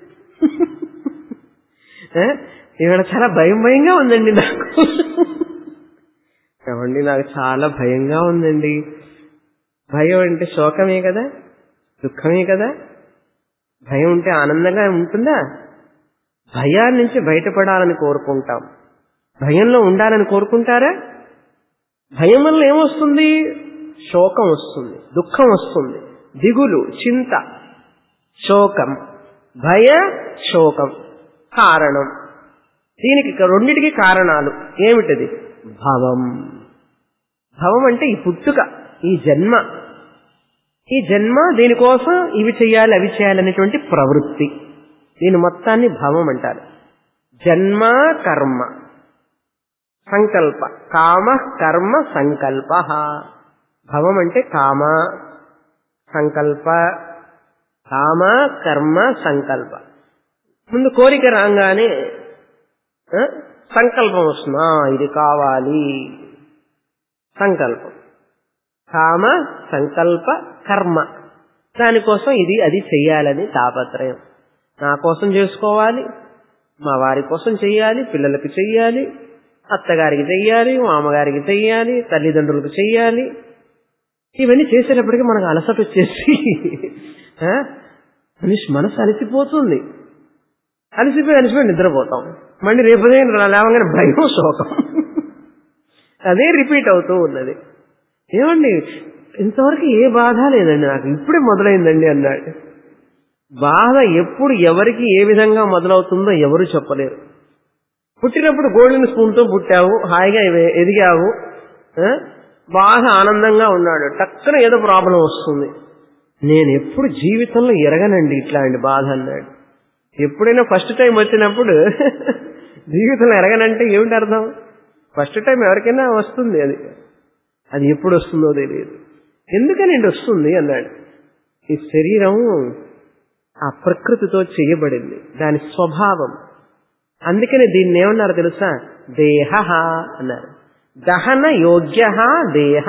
ఏ? ఇవాళ చాలా భయం భయంగా ఉందండి నాకు ఏమండి నాకు చాలా భయంగా ఉందండి భయం అంటే శోకమే కదా దుఃఖమే కదా భయం ఉంటే ఆనందంగా ఉంటుందా భయాన్ని నుంచి బయటపడాలని కోరుకుంటాం భయంలో ఉండాలని కోరుకుంటారా భయం వల్ల ఏమొస్తుంది శోకం వస్తుంది దుఃఖం వస్తుంది దిగులు చింత శోకం భయ శోకం కారణం దీనికి రెండిటికి కారణాలు ఏమిటది భవం భవం అంటే ఈ పుట్టుక ఈ జన్మ ఈ జన్మ దీనికోసం ఇవి చేయాలి అవి చేయాలనేటువంటి ప్రవృత్తి దీని మొత్తాన్ని భవం అంటారు జన్మ కర్మ సంకల్ప కామ కర్మ సంకల్ప భవం అంటే కామ సంకల్ప కామ కర్మ సంకల్ప ముందు కోరిక రాగానే ఆ, సంకల్పం వస్తుంది ఆ, ఇది కావాలి సంకల్పం కామ సంకల్ప కర్మ దానికోసం ఇది అది చెయ్యాలని తాపత్రయం నా కోసం చేసుకోవాలి మా వారి కోసం చెయ్యాలి పిల్లలకు చెయ్యాలి అత్తగారికి చెయ్యాలి మామగారికి చెయ్యాలి తల్లిదండ్రులకు చెయ్యాలి ఇవన్నీ చేసేటప్పటికి మనకు అలసట వచ్చేసి ఆ, మనిషి మనసు అలసిపోతుంది అలసిపోయి అలసిపోయి నిద్రపోతాం మళ్ళీ రేపు ఉదయం లేవగానే భయం శోకం అదే రిపీట్ అవుతూ ఉన్నది ఏమండి ఇంతవరకు ఏ బాధ లేదండి నాకు ఇప్పుడే మొదలైందండి అన్నాడు బాధ ఎప్పుడు ఎవరికి ఏ విధంగా మొదలవుతుందో ఎవరు చెప్పలేరు పుట్టినప్పుడు గోల్డెన్ స్పూన్తో పుట్టావు హాయిగా ఎ- ఎదిగావు ఆ? బాగా ఆనందంగా ఉన్నాడు టక్కున ఏదో ప్రాబ్లం వస్తుంది నేను ఎప్పుడు జీవితంలో ఎరగనండి ఇట్లాంటి బాధ అన్నాడు ఎప్పుడైనా ఫస్ట్ టైం వచ్చినప్పుడు జీవితంలో ఎరగనంటే ఏమిటి అర్థం ఫస్ట్ టైం ఎవరికైనా వస్తుంది అది అది ఎప్పుడు వస్తుందో తెలియదు ఎందుకనండి వస్తుంది అన్నాడు ఈ శరీరం ఆ ప్రకృతితో చేయబడింది దాని స్వభావం అందుకని దీన్ని ఏమన్నారు తెలుసా దేహ అన్నారు దహన యోగ్య దేహ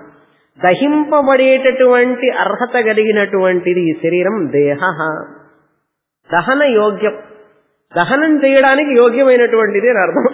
దహింపబడేటటువంటి అర్హత కలిగినటువంటిది ఈ శరీరం దేహ దహన యోగ్యం దహనం చేయడానికి యోగ్యమైనటువంటిది అని అర్థం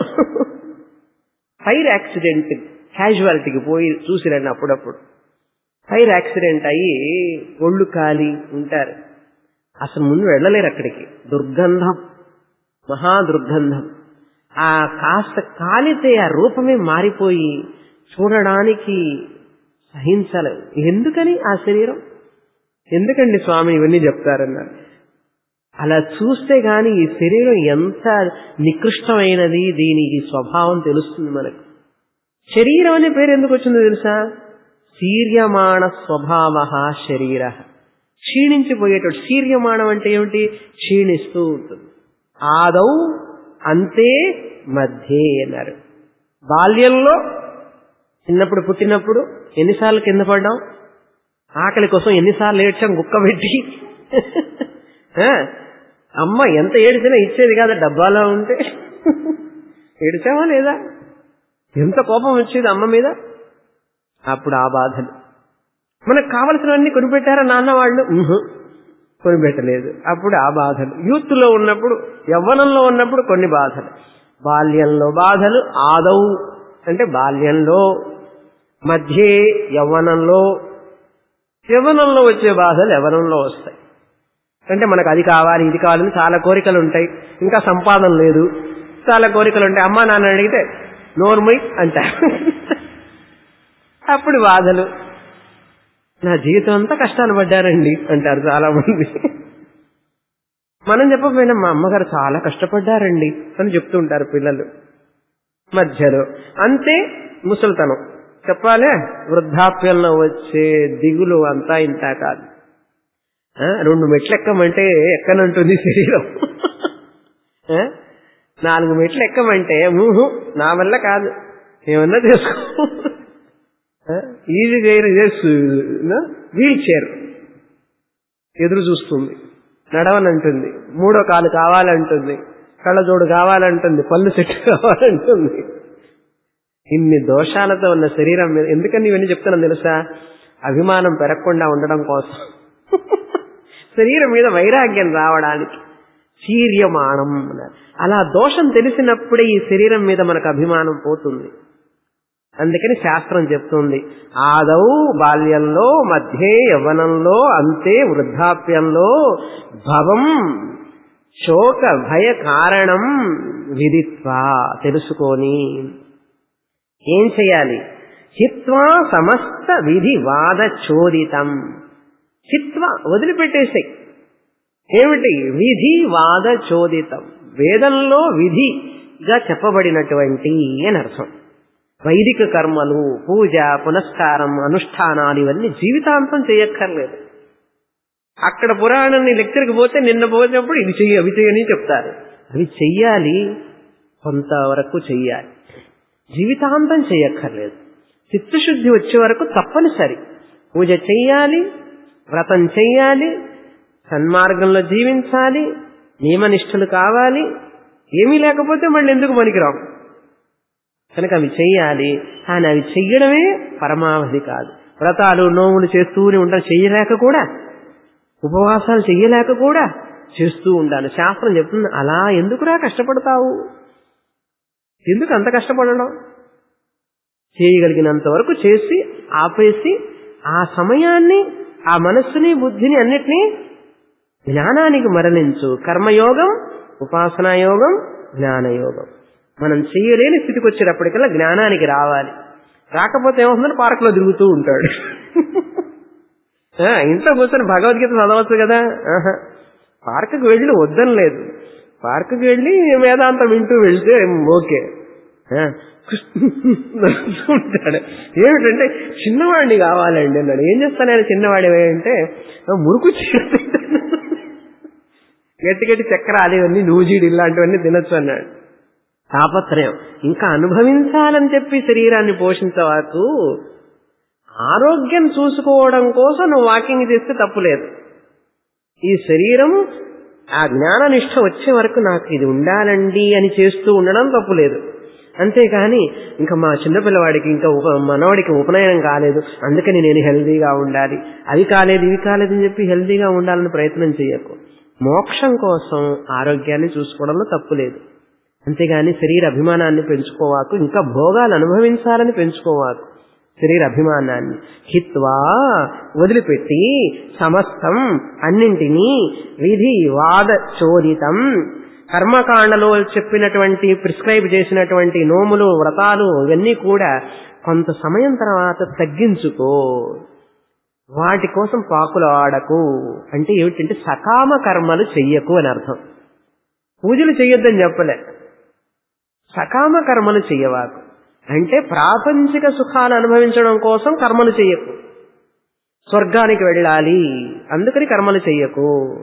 ఫైర్ యాక్సిడెంట్ క్యాజువాలిటీకి పోయి చూసిరండి అప్పుడప్పుడు ఫైర్ యాక్సిడెంట్ అయ్యి ఒళ్ళు కాలి ఉంటారు అసలు ముందు వెళ్ళలేరు అక్కడికి దుర్గంధం మహా దుర్గంధం ఆ కాస్త కాలితే ఆ రూపమే మారిపోయి చూడడానికి సహించలేదు ఎందుకని ఆ శరీరం ఎందుకండి స్వామి ఇవన్నీ చెప్తారన్నారు అలా చూస్తే గాని ఈ శరీరం ఎంత నికృష్టమైనది దీనికి స్వభావం తెలుస్తుంది మనకు శరీరం అనే పేరు ఎందుకు వచ్చిందో తెలుసా శీర్యమాణ స్వభావ శరీర క్షీణించిపోయేటట్టు శీర్యమాణం అంటే ఏమిటి క్షీణిస్తూ ఉంటుంది ఆదౌ అంతే మధ్యే అన్నారు బాల్యంలో చిన్నప్పుడు పుట్టినప్పుడు ఎన్నిసార్లు కింద పడ్డాం ఆకలి కోసం ఎన్నిసార్లు ఏడ్చాం గుక్క పెట్టి ఆ, అమ్మ ఎంత ఏడిచినా ఇచ్చేది కాదా డబ్బాలో ఉంటే ఏడిచావా లేదా ఎంత కోపం వచ్చేది అమ్మ మీద అప్పుడు ఆ బాధలు మనకు కావలసినవన్నీ కొనిపెట్టారా నాన్న వాళ్ళు ఉహు, కొనిపెట్టలేదు అప్పుడు ఆ బాధలు యూత్ లో ఉన్నప్పుడు యవ్వనంలో ఉన్నప్పుడు కొన్ని బాధలు బాల్యంలో బాధలు ఆదౌ అంటే బాల్యంలో మధ్యే యవ్వనంలో యవ్వనంలో వచ్చే బాధలు యవ్వనంలో వస్తాయి అంటే మనకు అది కావాలి ఇది కావాలని చాలా కోరికలు ఉంటాయి ఇంకా సంపాదన లేదు చాలా కోరికలు ఉంటాయి అమ్మా నాన్న అడిగితే నోర్మై అంటారు అప్పుడు బాధలు నా జీవితం అంతా కష్టాలు పడ్డారండి అంటారు చాలా మంది మనం చెప్పకపోయినా మా అమ్మగారు చాలా కష్టపడ్డారండి అని చెప్తూ ఉంటారు పిల్లలు మధ్యలో అంతే ముసలితనం చెప్పాలే వృద్ధాప్యంలో వచ్చే దిగులు అంతా ఇంత కాదు ఆ, రెండు మెట్లు ఎక్కమంటే ఎక్కనంటుంది శరీరం ఆ, నాలుగు మెట్లు ఎక్కమంటే ఊహు నా వల్ల కాదు ఏమన్నా చేసుకో ఈజీ చైర్ వీల్ చైర్ ఎదురు చూస్తుంది నడవనంటుంది మూడో కాలు కావాలంటుంది కళ్ళజోడు కావాలంటుంది పళ్ళు చెట్టు కావాలంటుంది ఇన్ని దోషాలతో ఉన్న శరీరం మీద ఎందుకని ఇవన్నీ చెప్తున్నాను తెలుసా అభిమానం పెరగకుండా ఉండడం కోసం శరీరం మీద వైరాగ్యం రావడానికి శీర్యమాణం అన్నారు. అలా దోషం తెలిసినప్పుడే ఈ శరీరం మీద మనకు అభిమానం పోతుంది అందుకని శాస్త్రం చెప్తుంది ఆదౌ బాల్యంలో మధ్యే యవ్వనంలో అంతే వృద్ధాప్యంలో భవం శోక భయ కారణం విదిత్వా తెలుసుకొని ఏం చేయాలి హిత్వా సమస్త విధి వాద చోదితం హిత్వా వదిలిపెట్టేసాయి ఏమిటి విధి వాద చోదితం వేదంలో విధిగా చెప్పబడినటువంటి అని అర్థం వైదిక కర్మలు పూజ పునస్కారం అనుష్ఠానాలు ఇవన్నీ జీవితాంతం చేయక్కర్లేదు అక్కడ పురాణాన్ని లెక్చర్కి పోతే నిన్న పోయినప్పుడు ఇది చెయ్యి అవి చెయ్యని చెప్తారు అవి చెయ్యాలి కొంతవరకు చెయ్యాలి జీవితాంతం చేయక్కర్లేదు చిత్తశుద్ధి వచ్చే వరకు తప్పనిసరి పూజ చెయ్యాలి వ్రతం చెయ్యాలి సన్మార్గంలో జీవించాలి నియమనిష్టలు కావాలి ఏమీ లేకపోతే మళ్ళీ ఎందుకు పనికిరాం కనుక అవి చెయ్యాలి కానీ అవి చెయ్యడమే పరమావధి కాదు వ్రతాలు నోములు చేస్తూనే ఉంటాం చెయ్యలేక కూడా ఉపవాసాలు చెయ్యలేక కూడా చేస్తూ ఉండాలి శాస్త్రం చెప్తుంది అలా ఎందుకురా కష్టపడతావు ఎందుకు అంత కష్టపడడం చేయగలిగినంత వరకు చేసి ఆపేసి ఆ సమయాన్ని ఆ మనస్సుని బుద్ధిని అన్నిటినీ జ్ఞానానికి మరలించు కర్మయోగం ఉపాసనా యోగం జ్ఞానయోగం మనం చేయలేని స్థితికి వచ్చేటప్పటికల్లా జ్ఞానానికి రావాలి రాకపోతే ఏమవుతుందని పార్కులో తిరుగుతూ ఉంటాడు ఇంట్లో కూర్చొని భగవద్గీత చదవచ్చు కదా ఆహా పార్కుకి వెళ్ళి వద్దని లేదు పార్కుకి వెళ్ళి వేదాంతం వింటూ వెళ్తే ఓకే ఉంటాడు ఏమిటంటే చిన్నవాడిని కావాలండి అన్నాడు ఏం చేస్తాను ఆయన చిన్నవాడి అంటే మురుకు గట్టి గట్టి చక్రాలు ఇవన్నీ నూజీడు ఇలాంటివన్నీ తినొచ్చు అన్నాడు తాపత్రయం ఇంకా అనుభవించాలని చెప్పి శరీరాన్ని పోషించవాకు ఆరోగ్యం చూసుకోవడం కోసం నువ్వు వాకింగ్ చేస్తే తప్పులేదు ఈ శరీరం ఆ జ్ఞాననిష్ట వచ్చే వరకు నాకు ఇది ఉండాలండి అని చేస్తూ ఉండడం తప్పులేదు అంతేకాని ఇంకా మా చిన్నపిల్లవాడికి ఇంకా ఉప మనవాడికి ఉపనయనం కాలేదు అందుకని నేను హెల్దీగా ఉండాలి అది కాలేదు ఇవి కాలేదు అని చెప్పి హెల్దీగా ఉండాలని ప్రయత్నం చేయకు మోక్షం కోసం ఆరోగ్యాన్ని చూసుకోవడంలో తప్పులేదు అంతేగాని శరీర అభిమానాన్ని పెంచుకోవాకు ఇంకా భోగాలు అనుభవించాలని పెంచుకోవాకు శరీర అభిమానాన్ని హిత్వా వదిలిపెట్టి సమస్తం అన్నింటినీ విధి వాద చోదితం కర్మకాండలో చెప్పినటువంటి ప్రిస్క్రైబ్ చేసినటువంటి నోములు వ్రతాలు ఇవన్నీ కూడా కొంత సమయం తర్వాత తగ్గించుకో వాటి కోసం పాకులు ఆడకు అంటే ఏమిటంటే సకామ కర్మలు చెయ్యకు అని అర్థం పూజలు చెయ్యొద్దని చెప్పలే సకామ కర్మలు చెయ్యవాకు అంటే ప్రాపంచిక సుఖాలు అనుభవించడం కోసం కర్మలు చెయ్యకు స్వర్గానికి వెళ్ళాలి అందుకని కర్మలు చెయ్యకు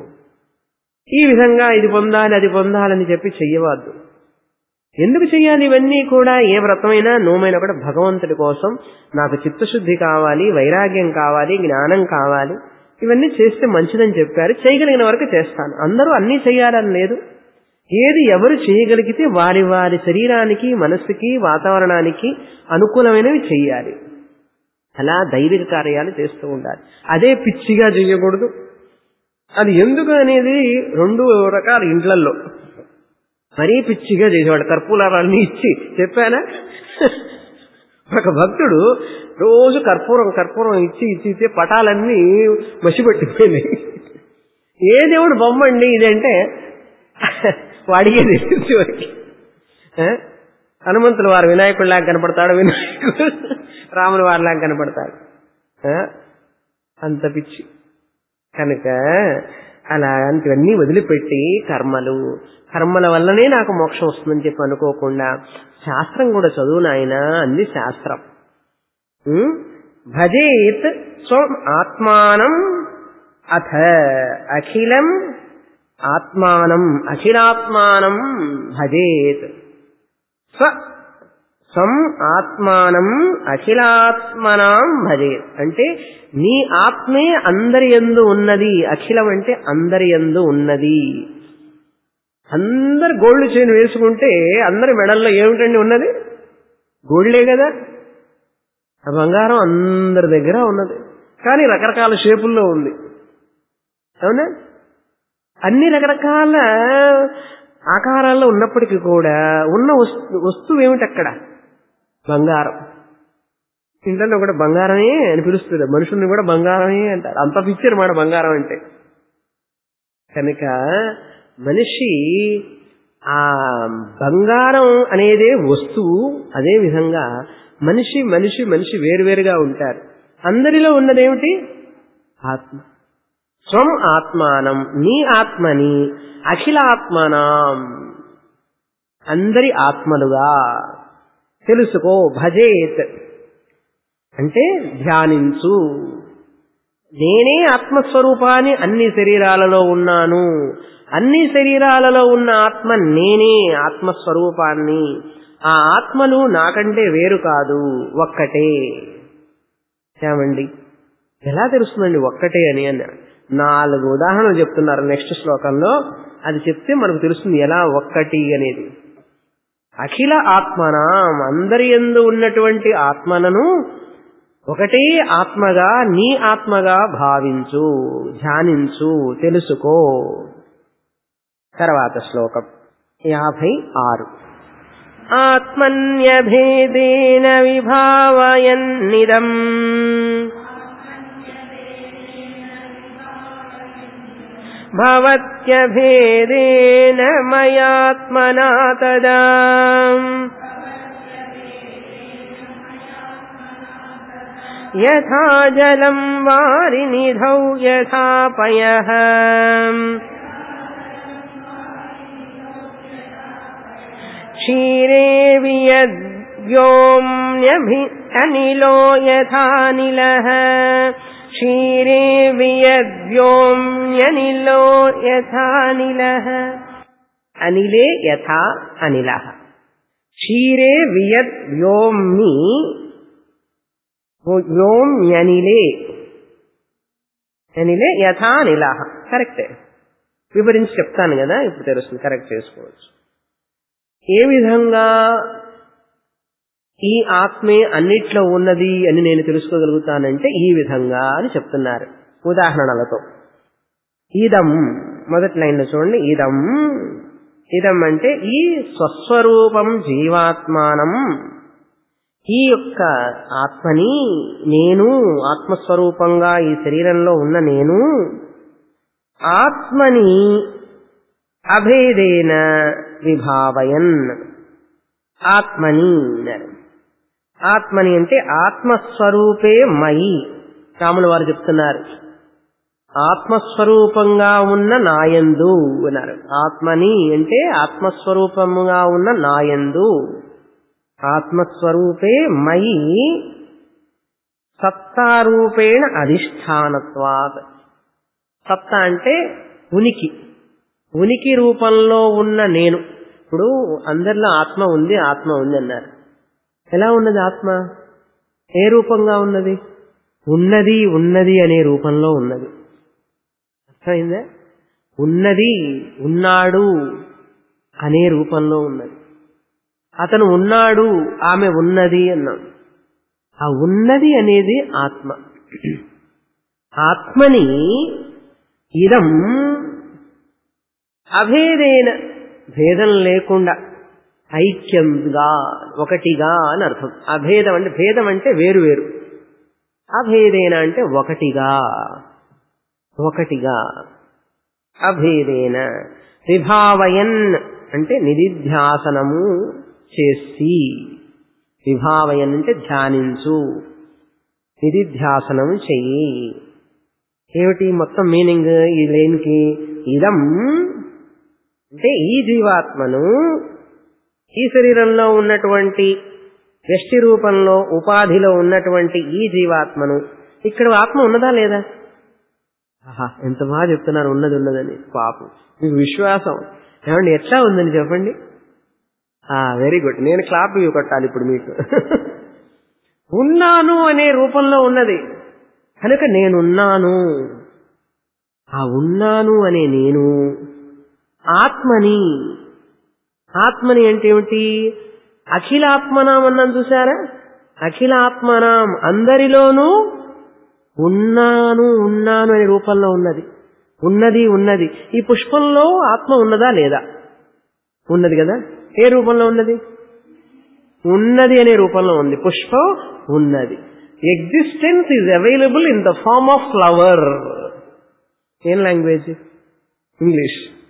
ఈ విధంగా ఇది పొందాలి అది పొందాలని చెప్పి చెయ్యవద్దు ఎందుకు చెయ్యాలి ఇవన్నీ కూడా ఏ వ్రతమైనా నోమైనా కూడా భగవంతుడి కోసం నాకు చిత్తశుద్ధి కావాలి వైరాగ్యం కావాలి జ్ఞానం కావాలి ఇవన్నీ చేస్తే మంచిదని చెప్పారు చేయగలిగిన వరకు చేస్తాను అందరూ అన్నీ చేయాలని లేదు ఏది ఎవరు చేయగలిగితే వారి వారి శరీరానికి మనస్సుకి వాతావరణానికి అనుకూలమైనవి చెయ్యాలి అలా దైవిక కార్యాలు చేస్తూ ఉండాలి అదే పిచ్చిగా చేయకూడదు అది ఎందుకు అనేది రెండు రకాల ఇండ్లల్లో మరీ పిచ్చిగా చేసేవాడు కర్పూరాలన్నీ ఇచ్చి చెప్పానా ఒక భక్తుడు రోజు కర్పూరం కర్పూరం ఇచ్చి ఇచ్చి ఇచ్చే పటాలన్నీ మసిపెట్టిపోయినాయి ఏ దేవుడు బొమ్మ అండి ఇదంటే వాడికే తెలిసి వాడికి హనుమంతులు వారు వినాయకుడిలాగా కనపడతాడు వినాయకుడు రాముల వారిలాగా కనపడతాడు అంత పిచ్చి కనుక అలాంటివన్నీ వదిలిపెట్టి కర్మలు కర్మల వల్లనే నాకు మోక్షం వస్తుందని చెప్పి అనుకోకుండా శాస్త్రం కూడా చదువు నాయన అంది శాస్త్రం భజేత్ స్వం ఆత్మానం అథ అఖిలం ఆత్మానం అఖిలాత్మానం భజేత్ స్వ స్వం ఆత్మానం అఖిలాత్మనాం భజేత్ అంటే నీ ఆత్మే అందరి ఎందు ఉన్నది అఖిలం అంటే అందరి ఎందు ఉన్నది అందరు గోల్డ్ చైన్ వేసుకుంటే అందరి మెడల్లో ఏమిటండి ఉన్నది గోల్డే కదా ఆ బంగారం అందరి దగ్గర ఉన్నది కానీ రకరకాల షేపుల్లో ఉంది అవునా అన్ని రకరకాల ఆకారాల్లో ఉన్నప్పటికీ కూడా ఉన్న వస్తు వస్తువు ఏమిటి అక్కడ బంగారం ఇంట్లో కూడా బంగారమే అని పిలుస్తుంది మనుషుల్ని కూడా బంగారమే అంటారు అంత పిచ్చారు మాట బంగారం అంటే కనుక మనిషి ఆ బంగారం అనేదే వస్తువు అదే విధంగా మనిషి మనిషి మనిషి వేరువేరుగా ఉంటారు అందరిలో ఉన్నదేమిటి ఆత్మ స్వం ఆత్మానం నీ ఆత్మని అఖిలాత్మనాం అందరి ఆత్మలుగా తెలుసుకో భజేత్ అంటే ధ్యానించు నేనే ఆత్మస్వరూపాన్ని అన్ని శరీరాలలో ఉన్నాను అన్ని శరీరాలలో ఉన్న ఆత్మ నేనే ఆత్మస్వరూపాన్ని ఆ ఆత్మలు నాకంటే వేరు కాదు ఒక్కటే ఏమండి ఎలా తెలుస్తుందండి ఒక్కటే అని అన్నాడు నాలుగు ఉదాహరణలు చెప్తున్నారు నెక్స్ట్ శ్లోకంలో అది చెప్తే మనకు తెలుస్తుంది ఎలా ఒక్కటి అనేది అఖిల ఆత్మనాం అందరి ఎందు ఉన్నటువంటి ఆత్మలను ఒకటే ఆత్మగా నీ ఆత్మగా భావించు ధ్యానించు తెలుసుకో తర్వాత శ్లోకం యాభై ఆరు ఆత్మన్యభేదేన విభావయన్నిదం భవత్యభేదేన మయాత్మనా తదా యథా జలం వారినిధౌ యథా పయః क्षीरे वियद्व्योम्यभि अनिलो यथानिलः क्षीरे वियद्व्योम्यनिलो यथानिलः अनिले यथा अनिलः क्षीरे वियद्व्योम्नि వ్యోమ్యనిలే అనిలే యథా నిలాహ కరెక్టే వివరించి చెప్తాను కదా ఇప్పుడు తెలుస్తుంది కరెక్ట్ చేసుకోవచ్చు ఏ విధంగా ఈ ఆత్మే అన్నిట్లో ఉన్నది అని నేను తెలుసుకోగలుగుతానంటే ఈ విధంగా అని చెప్తున్నారు ఉదాహరణలతో ఇదం మొదటి లైన్లో చూడండి ఇదం ఇదం అంటే ఈ స్వస్వరూపం జీవాత్మానం ఈ యొక్క ఆత్మని నేను ఆత్మస్వరూపంగా ఈ శరీరంలో ఉన్న నేను ఆత్మని అభేదేన విభావయన్ ఆత్మని ఆత్మని అంటే ఆత్మస్వరూపే మయి రాముల వారు చెప్తున్నారు ఆత్మస్వరూపంగా ఉన్న నాయందు అన్నారు ఆత్మని అంటే ఆత్మస్వరూపముగా ఉన్న నాయందు ఆత్మస్వరూపే మయి సత్తారూపేణ అధిష్టానత్వాత్ సత్త అంటే ఉనికి ఉనికి రూపంలో ఉన్న నేను ఇప్పుడు అందరిలో ఆత్మ ఉంది ఆత్మ ఉంది అన్నారు ఎలా ఉన్నది ఆత్మ ఏ రూపంగా ఉన్నది ఉన్నది ఉన్నది అనే రూపంలో ఉన్నది అర్థమైందా ఉన్నది ఉన్నాడు అనే రూపంలో ఉన్నది అతను ఉన్నాడు ఆమె ఉన్నది అన్నాం ఆ ఉన్నది అనేది ఆత్మ ఆత్మని ఇదం అభేదేన భేదం లేకుండా ఐక్యంగా ఒకటిగా అని అర్థం అభేదం అంటే భేదం అంటే వేరు వేరు అభేదేన అంటే ఒకటిగా ఒకటిగా అభేదేన విభావయన్ అంటే నిధిధ్యాసనము చేసి విభావయన్ అంటే ధ్యానించు నిధిధ్యాసనం చెయ్యి ఏమిటి మొత్తం మీనింగ్ ఈ లేనికి ఇదం అంటే ఈ జీవాత్మను ఈ శరీరంలో ఉన్నటువంటి వ్యష్టి రూపంలో ఉపాధిలో ఉన్నటువంటి ఈ జీవాత్మను ఇక్కడ ఆత్మ ఉన్నదా లేదా ఆహా ఎంత బాగా చెప్తున్నారు ఉన్నది ఉన్నదని పాపం మీకు విశ్వాసం ఏమండి ఎట్లా ఉందని చెప్పండి వెరీ గుడ్ నేను క్లాప్ ఇవి కొట్టాలి ఇప్పుడు మీకు ఉన్నాను అనే రూపంలో ఉన్నది కనుక నేనున్నాను ఆ ఉన్నాను అనే నేను ఆత్మని ఆత్మని అంటే ఏమిటి అఖిలాత్మనాం అన్నాను చూసారా అఖిలాత్మనాం అందరిలోనూ ఉన్నాను ఉన్నాను అనే రూపంలో ఉన్నది ఉన్నది ఉన్నది ఈ పుష్పంలో ఆత్మ ఉన్నదా లేదా ఉన్నది కదా ఏ రూపంలో ఉన్నది ఉన్నది అనే రూపంలో ఉంది పుష్పం ఉన్నది existence is available in the form of flower ఏం language English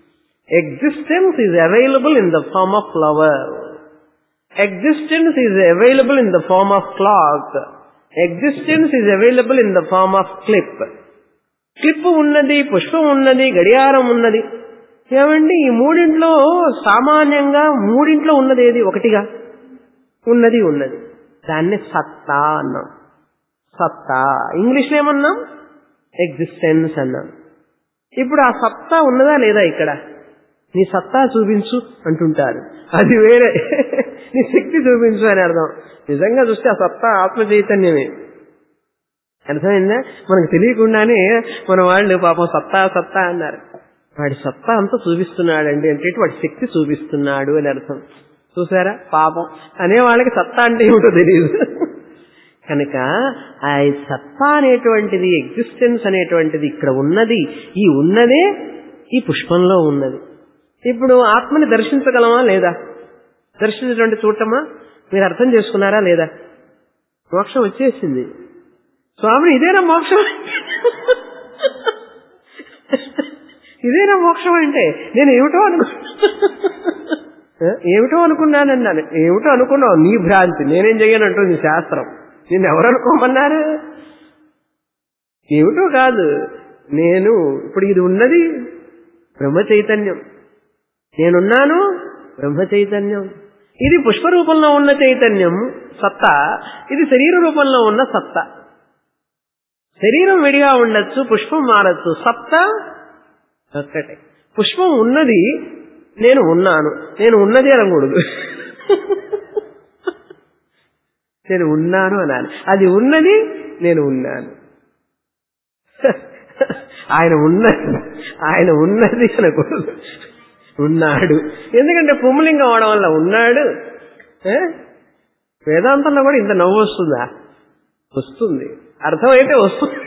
existence is available in the form of flower existence is available in the form of clock existence is available in the form of clip clip ఉన్నది పుష్పం ఉన్నది గడియారం ఉన్నది ఏమండి ఈ మూడింట్లో సామాన్యంగా మూడింట్లో ఉన్నది ఏది ఒకటిగా ఉన్నది ఉన్నది దాన్ని సత్తా అన్నాం సత్తా ఇంగ్లీష్లో ఏమన్నాం ఎగ్జిస్టెన్స్ అన్నాం ఇప్పుడు ఆ సత్తా ఉన్నదా లేదా ఇక్కడ నీ సత్తా చూపించు అంటుంటారు అది వేరే నీ శక్తి చూపించు అని అర్థం నిజంగా చూస్తే ఆ సత్తా ఆత్మ చైతన్యమే అర్థమైందా మనకు తెలియకుండానే మన వాళ్ళు పాపం సత్తా సత్తా అన్నారు వాడి సత్తా అంతా చూపిస్తున్నాడండి అంటే వాడి శక్తి చూపిస్తున్నాడు అని అర్థం చూసారా పాపం అనే వాళ్ళకి సత్తా అంటే ఏమిటో తెలియదు కనుక ఆ సత్తా అనేటువంటిది ఎగ్జిస్టెన్స్ అనేటువంటిది ఇక్కడ ఉన్నది ఈ ఉన్నదే ఈ పుష్పంలో ఉన్నది ఇప్పుడు ఆత్మని దర్శించగలమా లేదా దర్శించటువంటి చూడటమా మీరు అర్థం చేసుకున్నారా లేదా మోక్షం వచ్చేసింది స్వామి ఇదేనా మోక్షం ఇదేనా మోక్షం అంటే నేను ఏమిటో అనుకు ఏమిటో అనుకున్నానన్నాను ఏమిటో అనుకున్నావు నీ భ్రాంతి నేనేం చెయ్యనంటుంది శాస్త్రం నేను ఎవరు అనుకోమన్నారు ఏమిటో కాదు నేను ఇప్పుడు ఇది ఉన్నది బ్రహ్మ చైతన్యం నేనున్నాను బ్రహ్మ చైతన్యం ఇది పుష్ప రూపంలో ఉన్న చైతన్యం సత్తా ఇది శరీర రూపంలో ఉన్న సత్తా శరీరం విడిగా ఉండొచ్చు పుష్పం మారచ్చు సత్తా ఒక్కటే పుష్పం ఉన్నది నేను ఉన్నాను నేను ఉన్నది అనకూడదు నేను ఉన్నాను అనాలి అది ఉన్నది నేను ఉన్నాను ఆయన ఉన్నది ఆయన ఉన్నది అనకూడదు ఉన్నాడు ఎందుకంటే పుమ్మలింగం అవడం వల్ల ఉన్నాడు వేదాంతంలో కూడా ఇంత నవ్వు వస్తుందా వస్తుంది అర్థమైతే వస్తుంది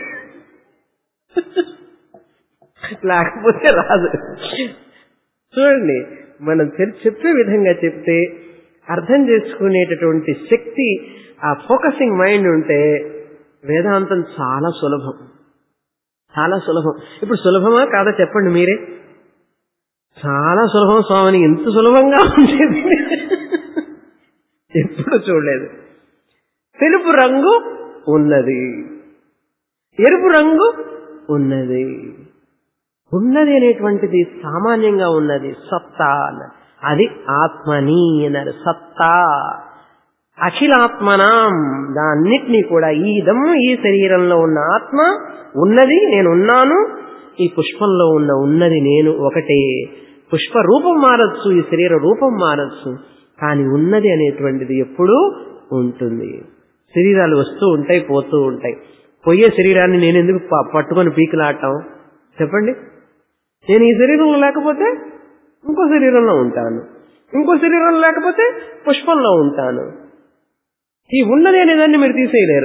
లేకపోతే రాదు చూడండి మనం చెప్పే విధంగా చెప్తే అర్థం చేసుకునేటటువంటి శక్తి ఆ ఫోకసింగ్ మైండ్ ఉంటే వేదాంతం చాలా సులభం చాలా సులభం ఇప్పుడు సులభమా కాదా చెప్పండి మీరే చాలా సులభం స్వామిని ఎంత సులభంగా ఉండేది ఎప్పుడు చూడలేదు తెలుపు రంగు ఉన్నది ఎరుపు రంగు ఉన్నది ఉన్నది అనేటువంటిది సామాన్యంగా ఉన్నది సత్తా అన్నది అది ఆత్మని అన్నారు సత్తా అఖిలాత్మనాం దాన్నిటినీ కూడా ఈ ఇదం ఈ శరీరంలో ఉన్న ఆత్మ ఉన్నది నేను ఉన్నాను ఈ పుష్పంలో ఉన్న ఉన్నది నేను ఒకటే పుష్ప రూపం మారచ్చు ఈ శరీర రూపం మారచ్చు కానీ ఉన్నది అనేటువంటిది ఎప్పుడూ ఉంటుంది శరీరాలు వస్తూ ఉంటాయి పోతూ ఉంటాయి పోయే శరీరాన్ని నేను ఎందుకు పట్టుకొని పీకిలాడటం చెప్పండి నేను ఈ శరీరంలో లేకపోతే ఇంకో శరీరంలో ఉంటాను ఇంకో శరీరంలో లేకపోతే పుష్పంలో ఉంటాను ఈ ఉన్నది అనేదాన్ని మీరు తీసేయలేరు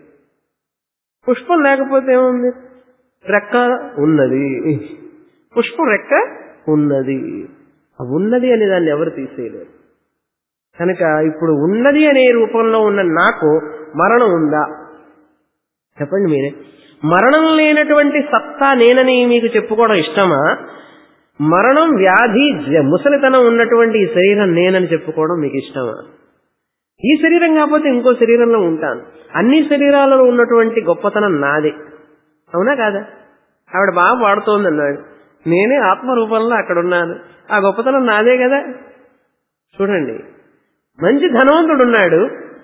పుష్పం లేకపోతే ఏముంది రెక్క ఉన్నది పుష్పం రెక్క ఉన్నది ఆ ఉన్నది అనే దాన్ని ఎవరు తీసేయలేరు కనుక ఇప్పుడు ఉన్నది అనే రూపంలో ఉన్న నాకు మరణం ఉందా చెప్పండి మీరే మరణం లేనటువంటి సత్తా నేనని మీకు చెప్పుకోవడం ఇష్టమా మరణం వ్యాధి ముసలితనం ఉన్నటువంటి ఈ శరీరం నేనని చెప్పుకోవడం మీకు ఇష్టమా ఈ శరీరం కాకపోతే ఇంకో శరీరంలో ఉంటాను అన్ని శరీరాలలో ఉన్నటువంటి గొప్పతనం నాదే అవునా కాదా ఆవిడ బాగా పాడుతోంది అన్నాడు నేనే ఆత్మరూపంలో అక్కడ ఉన్నాను ఆ గొప్పతనం నాదే కదా చూడండి మంచి ధనవంతుడు ఉన్నాడు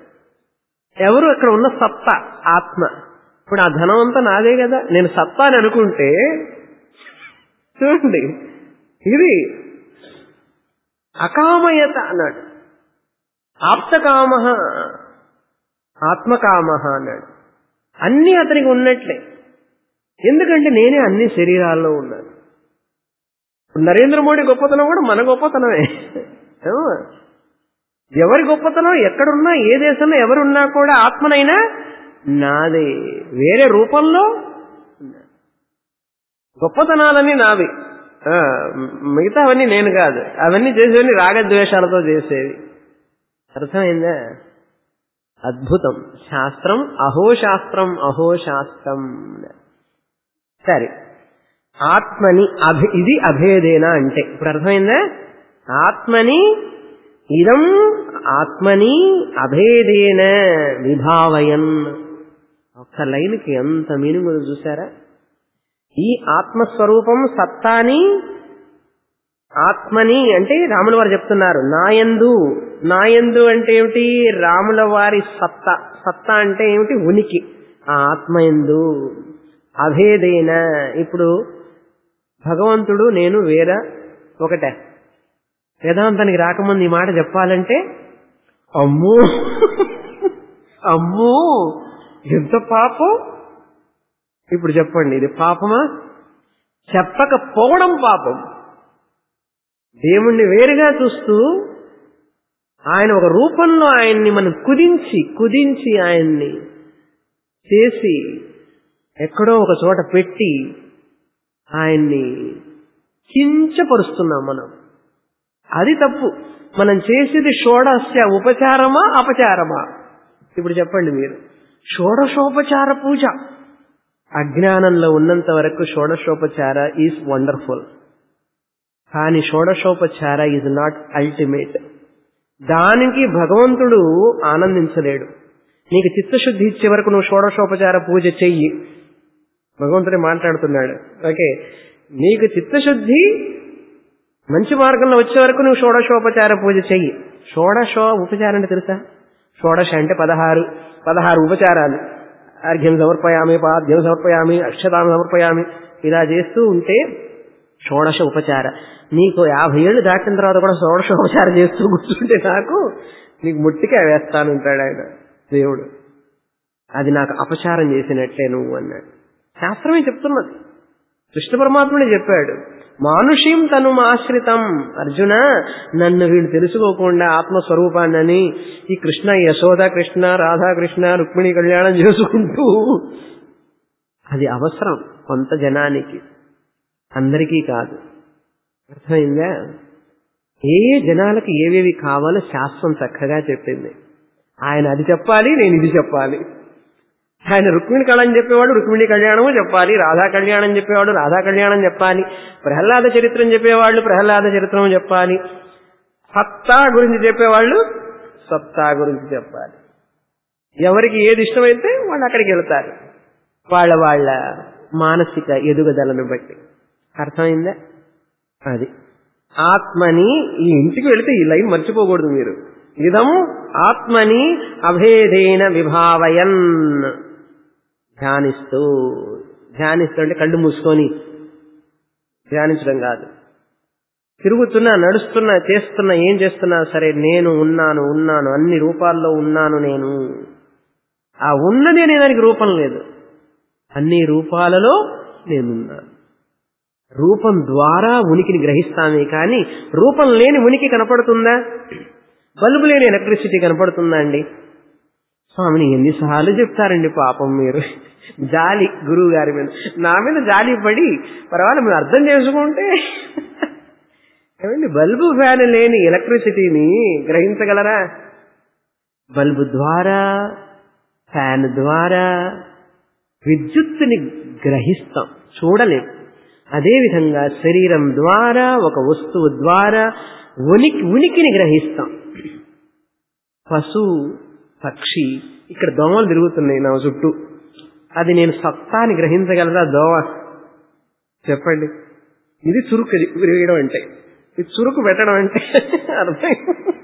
ఎవరు అక్కడ ఉన్న సత్తా ఆత్మ ఇప్పుడు ఆ ధనం అంతా నాదే కదా నేను సత్తా అని అనుకుంటే చూడండి ఇది అకామయత అన్నాడు ఆప్తకామ ఆత్మకామ అన్నాడు అన్ని అతనికి ఉన్నట్లే ఎందుకంటే నేనే అన్ని శరీరాల్లో ఉన్నాను నరేంద్ర మోడీ గొప్పతనం కూడా మన గొప్పతనమే ఎవరి గొప్పతనం ఎక్కడున్నా ఏ దేశంలో ఎవరున్నా కూడా ఆత్మనైనా నాదే వేరే రూపంలో గొప్పతనాలన్నీ నావి మిగతావన్నీ నేను కాదు అవన్నీ చేసేవన్నీ రాగద్వేషాలతో చేసేవి అర్థమైందా అద్భుతం శాస్త్రం అహో శాస్త్రం అహో శాస్త్రం సరే ఆత్మని అభి ఇది అభేదేన అంటే ఇప్పుడు అర్థమైందా ఆత్మని ఇదం ఆత్మని అభేదేన విభావయన్ ఒక్క లైన్కి ఎంత మీనింగ్ ఉందో చూసారా ఈ ఆత్మస్వరూపం సత్తాని ఆత్మని అంటే రాముల వారు చెప్తున్నారు నాయందు నాయందు అంటే ఏమిటి రాముల వారి సత్తా సత్తా అంటే ఏమిటి ఉనికి ఆ ఆత్మయందు అభేదేన ఇప్పుడు భగవంతుడు నేను వేరే ఒకటే వేదాంతానికి రాకముందు ఈ మాట చెప్పాలంటే అమ్మో అమ్మో ఎంత పాపం ఇప్పుడు చెప్పండి ఇది పాపమా చెప్పకపోవడం పాపం దేవుణ్ణి వేరుగా చూస్తూ ఆయన ఒక రూపంలో ఆయన్ని మనం కుదించి కుదించి ఆయన్ని చేసి ఎక్కడో ఒక చోట పెట్టి ఆయన్ని కించపరుస్తున్నాం మనం అది తప్పు మనం చేసేది షోడస్య ఉపచారమా అపచారమా ఇప్పుడు చెప్పండి మీరు షోడశోపచార పూజ అజ్ఞానంలో ఉన్నంత వరకు షోడశోపచార ఈజ్ వండర్ఫుల్ కానీ షోడశోపచార ఈజ్ నాట్ అల్టిమేట్ దానికి భగవంతుడు ఆనందించలేడు నీకు చిత్తశుద్ధి ఇచ్చే వరకు నువ్వు షోడశోపచార పూజ చెయ్యి భగవంతుడే మాట్లాడుతున్నాడు ఓకే నీకు చిత్తశుద్ధి మంచి మార్గంలో వచ్చే వరకు నువ్వు షోడశోపచార పూజ చెయ్యి షోడశో ఉపచారం అంటే తెలుసా షోడశ అంటే పదహారు పదహారు ఉపచారాలు అర్ఘ్యం సమర్పయామి పాద్యం సమర్పయామి అక్షతాం సమర్పయామి ఇలా చేస్తూ ఉంటే షోడశ ఉపచార నీకు యాభై ఏళ్ళు దాటిన తర్వాత కూడా షోడశ ఉపచారం చేస్తూ కూర్చుంటే నాకు నీకు ముట్టిగా వేస్తాను అంటాడు ఆయన దేవుడు అది నాకు అపచారం చేసినట్లే నువ్వు అన్నాడు శాస్త్రమే చెప్తున్నది కృష్ణ పరమాత్ముడే చెప్పాడు మానుషీం తను ఆశ్రితం అర్జున నన్ను వీళ్ళు తెలుసుకోకుండా ఆత్మస్వరూపాన్నని ఈ కృష్ణ యశోద కృష్ణ రాధాకృష్ణ రుక్మిణి కళ్యాణం చేసుకుంటూ అది అవసరం కొంత జనానికి అందరికీ కాదు అర్థమైందా ఏ జనాలకి ఏవేవి కావాలో శాస్త్రం చక్కగా చెప్పింది ఆయన అది చెప్పాలి నేను ఇది చెప్పాలి ఆయన రుక్మిణి కళని చెప్పేవాడు రుక్మిణి కళ్యాణము చెప్పాలి రాధా కళ్యాణం చెప్పేవాడు రాధా కళ్యాణం చెప్పాలి ప్రహ్లాద చరిత్రం చెప్పేవాళ్ళు ప్రహ్లాద చరిత్రం చెప్పాలి సత్తా గురించి చెప్పేవాళ్ళు సత్తా గురించి చెప్పాలి ఎవరికి ఏది ఇష్టమైతే వాళ్ళు అక్కడికి వెళ్తారు వాళ్ళ వాళ్ళ మానసిక ఎదుగుదలను బట్టి అర్థమైందా అది ఆత్మని ఈ ఇంటికి వెళితే ఈ లైన్ మర్చిపోకూడదు మీరు ఇదం ఆత్మని అభేదేన విభావయన్ ధ్యానిస్తూ ధ్యానిస్తూ అంటే కళ్ళు మూసుకొని ధ్యానించడం కాదు తిరుగుతున్నా నడుస్తున్నా చేస్తున్నా ఏం చేస్తున్నా సరే నేను ఉన్నాను ఉన్నాను అన్ని రూపాల్లో ఉన్నాను నేను ఆ ఉన్నది అనే దానికి రూపం లేదు అన్ని రూపాలలో నేనున్నాను రూపం ద్వారా ఉనికిని గ్రహిస్తామే కానీ రూపం లేని ఉనికి కనపడుతుందా బల్బు లేని ఎలక్ట్రిసిటీ కనపడుతుందా అండి స్వామిని ఎన్నిసార్లు చెప్తారండి పాపం మీరు జాలి గురువు గారి మీద నా మీద జాలి పడి పర్వాలేదు మీరు అర్థం చేసుకుంటే ఏమండి బల్బు ఫ్యాన్ లేని ఎలక్ట్రిసిటీని గ్రహించగలరా బల్బు ద్వారా ఫ్యాన్ ద్వారా విద్యుత్తుని గ్రహిస్తాం చూడలేం అదేవిధంగా శరీరం ద్వారా ఒక వస్తువు ద్వారా ఉనికి ఉనికిని గ్రహిస్తాం పశు పక్షి ఇక్కడ దోమలు తిరుగుతున్నాయి నా చుట్టూ అది నేను సత్తాని గ్రహించగలరా దోమ చెప్పండి ఇది చురుకు వేయడం అంటే ఇది చురుకు పెట్టడం అంటే అర్థం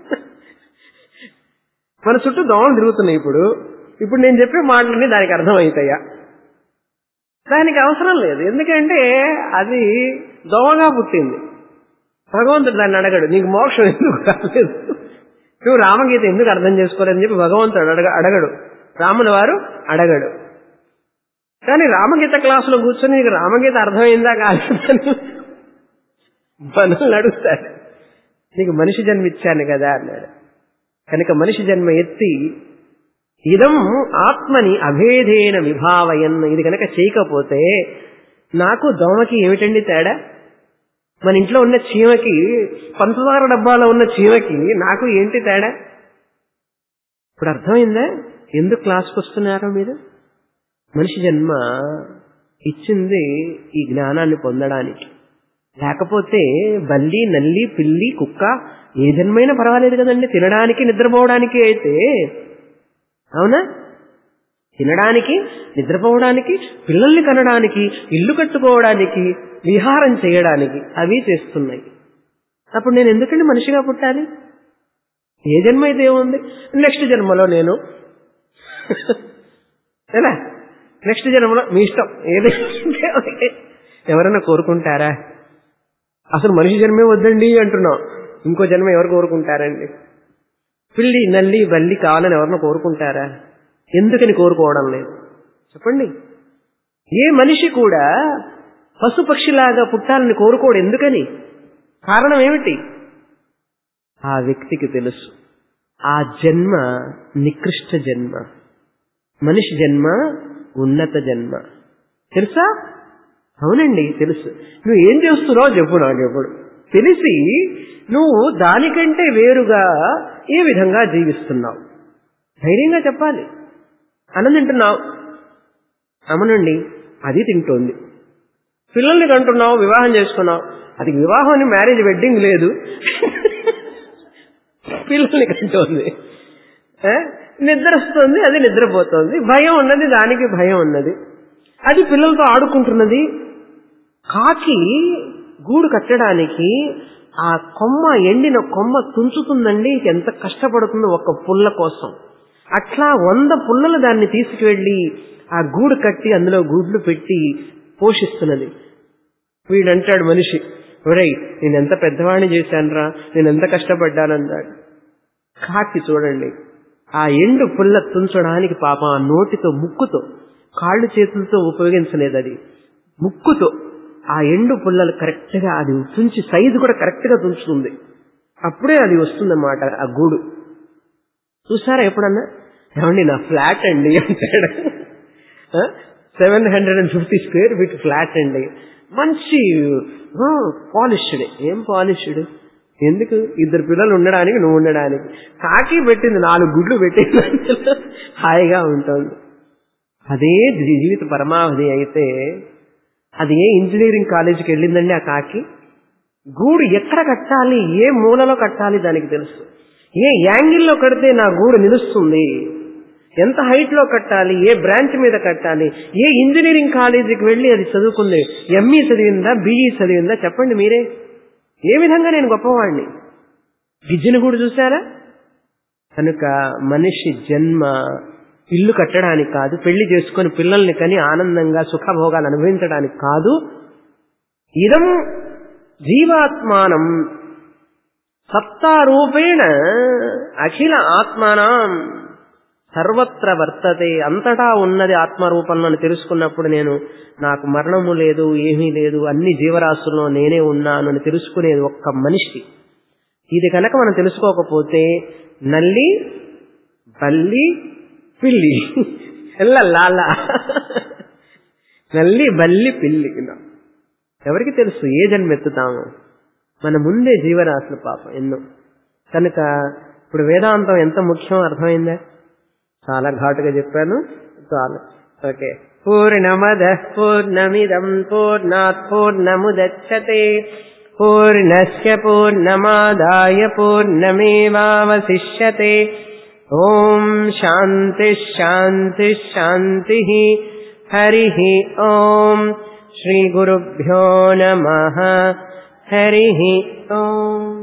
మన చుట్టూ దోమలు తిరుగుతున్నాయి ఇప్పుడు ఇప్పుడు నేను చెప్పే మాటలన్నీ దానికి అర్థమవుతాయా దానికి అవసరం లేదు ఎందుకంటే అది దోమగా పుట్టింది భగవంతుడు దాన్ని అడగడు నీకు మోక్షం ఎందుకు రాలేదు నువ్వు రామగీత ఎందుకు అర్థం చేసుకోలేదని చెప్పి భగవంతుడు అడగ అడగడు రాముల వారు అడగడు కానీ రామగీత క్లాసులో కూర్చొని నీకు రామగీత అర్థమైందా కాలేదని మనల్ని అడుగుతాడు నీకు మనిషి జన్మ ఇచ్చాను కదా అన్నాడు కనుక మనిషి జన్మ ఎత్తి ఇదం ఆత్మని అభేదేన విభావయన్ ఇది కనుక చేయకపోతే నాకు దోమకి ఏమిటండి తేడా మన ఇంట్లో ఉన్న చీమకి పంచదార డబ్బాలో ఉన్న చీమకి నాకు ఏంటి తేడా ఇప్పుడు అర్థమైందా ఎందుకు క్లాస్కి వస్తున్నారో మీరు మనిషి జన్మ ఇచ్చింది ఈ జ్ఞానాన్ని పొందడానికి లేకపోతే బల్లి నల్లి పిల్లి కుక్క ఏ జన్మైనా పర్వాలేదు కదండి తినడానికి నిద్రపోవడానికి అయితే అవునా తినడానికి నిద్రపోవడానికి పిల్లల్ని కనడానికి ఇల్లు కట్టుకోవడానికి విహారం చేయడానికి అవి చేస్తున్నాయి అప్పుడు నేను ఎందుకండి మనిషిగా పుట్టాలి ఏ జన్మ అయితే ఏముంది నెక్స్ట్ జన్మలో నేను ఎలా నెక్స్ట్ జన్మలో మీ ఇష్టం ఏది ఎవరైనా కోరుకుంటారా అసలు మనిషి జన్మే వద్దండి అంటున్నాం ఇంకో జన్మ ఎవరు కోరుకుంటారండి పిల్లి నల్లి బల్లి కావాలని ఎవరినో కోరుకుంటారా ఎందుకని కోరుకోవడం లేదు చెప్పండి ఏ మనిషి కూడా పశుపక్షిలాగా పుట్టాలని కోరుకోడు ఎందుకని కారణం ఏమిటి ఆ వ్యక్తికి తెలుసు ఆ జన్మ నికృష్ట జన్మ మనిషి జన్మ ఉన్నత జన్మ తెలుసా అవునండి తెలుసు నువ్వు ఏం చేస్తున్నావు చెప్పు నాకు ఎప్పుడు తెలిసి నువ్వు దానికంటే వేరుగా ఏ విధంగా జీవిస్తున్నావు ధైర్యంగా చెప్పాలి అన్నం తింటున్నావు అమ్మనండి అది తింటోంది పిల్లల్ని కంటున్నావు వివాహం చేసుకున్నావు అది వివాహం అని మ్యారేజ్ వెడ్డింగ్ లేదు పిల్లల్ని కంటోంది ఏ? నిద్ర వస్తుంది అది నిద్రపోతుంది భయం ఉన్నది దానికి భయం ఉన్నది అది పిల్లలతో ఆడుకుంటున్నది కాకి గూడు కట్టడానికి ఆ కొమ్మ ఎండిన కొమ్మ తుంచుతుందండి ఎంత కష్టపడుతుందో ఒక పుల్ల కోసం అట్లా వంద పుల్లలు దాన్ని తీసుకువెళ్లి ఆ గూడు కట్టి అందులో గూడ్లు పెట్టి పోషిస్తున్నది వీడంటాడు మనిషి ఒరేయ్ నేనెంత పెద్దవాడిని చేశానురా నేనెంత కష్టపడ్డానన్నాడు కాకి చూడండి ఆ ఎండు పుల్ల తుంచడానికి పాపం ఆ నోటితో ముక్కుతో కాళ్ళు చేతులతో ఉపయోగించలేదు అది ముక్కుతో ఆ ఎండు పుల్లలు కరెక్ట్ గా అది తుంచి సైజు కూడా కరెక్ట్ గా తుంచుతుంది అప్పుడే అది వస్తుందన్నమాట ఆ గూడు చూసారా ఎప్పుడన్నా ఏమండి నా ఫ్లాట్ అండి అంటాడు seven hundred and fifty square feet flat అండి మంచి పాలిష్డ్ ఏం పాలిష్డ్ ఎందుకు ఇద్దరు పిల్లలు ఉండడానికి నువ్వు ఉండడానికి కాకి పెట్టింది నాలుగు గుడ్లు పెట్టింది అందులో హాయిగా ఉంటుంది అదే జీవిత పరమావధి అయితే అది ఏ ఇంజనీరింగ్ కాలేజీకి వెళ్ళిందండి ఆ కాకి గూడు ఎక్కడ కట్టాలి ఏ మూలలో కట్టాలి దానికి తెలుసు ఏ యాంగిల్లో కడితే నా గూడు నిలుస్తుంది ఎంత హైట్ లో కట్టాలి ఏ బ్రాంచ్ మీద కట్టాలి ఏ ఇంజనీరింగ్ కాలేజీకి వెళ్ళి అది చదువుకుంది ఎంఈ చదివిందా బీఈ చదివిందా చెప్పండి మీరే ఏ విధంగా నేను గొప్పవాడిని గిజ్జిని కూడా చూసారా కనుక మనిషి జన్మ ఇల్లు కట్టడానికి కాదు పెళ్లి చేసుకొని పిల్లల్ని కని ఆనందంగా సుఖభోగాలు అనుభవించడానికి కాదు ఇదం జీవాత్మానం సత్తారూపేణ అఖిల ఆత్మానం సర్వత్ర వర్తతే అంతటా ఉన్నది ఆత్మరూపంలో అని తెలుసుకున్నప్పుడు నేను నాకు మరణము లేదు ఏమీ లేదు అన్ని జీవరాశుల్లో నేనే ఉన్నాను అని తెలుసుకునేది ఒక్క మనిషి ఇది కనుక మనం తెలుసుకోకపోతే నల్లి బల్లి పిల్లి ఎల్లల్లాల నల్లి బల్లి పిల్లి ఎవరికి తెలుసు ఏ జన్మెత్తుతాము మన ముందే జీవరాశులు పాపం ఎన్నో కనుక ఇప్పుడు వేదాంతం ఎంత ముఖ్యం అర్థమైందా చాలా ఘాటుగా చెప్పాను చాలు ఓకే పూర్ణమద పూర్ణమిదం పూర్ణాత్ పూర్ణముదచ్చతే పూర్ణస్య పూర్ణమాదాయ పూర్ణమేవావశిష్యతే ఓం శాంతి శాంతి శాంతి హరి ఓం శ్రీ గురుభ్యో నమ హరి ఓం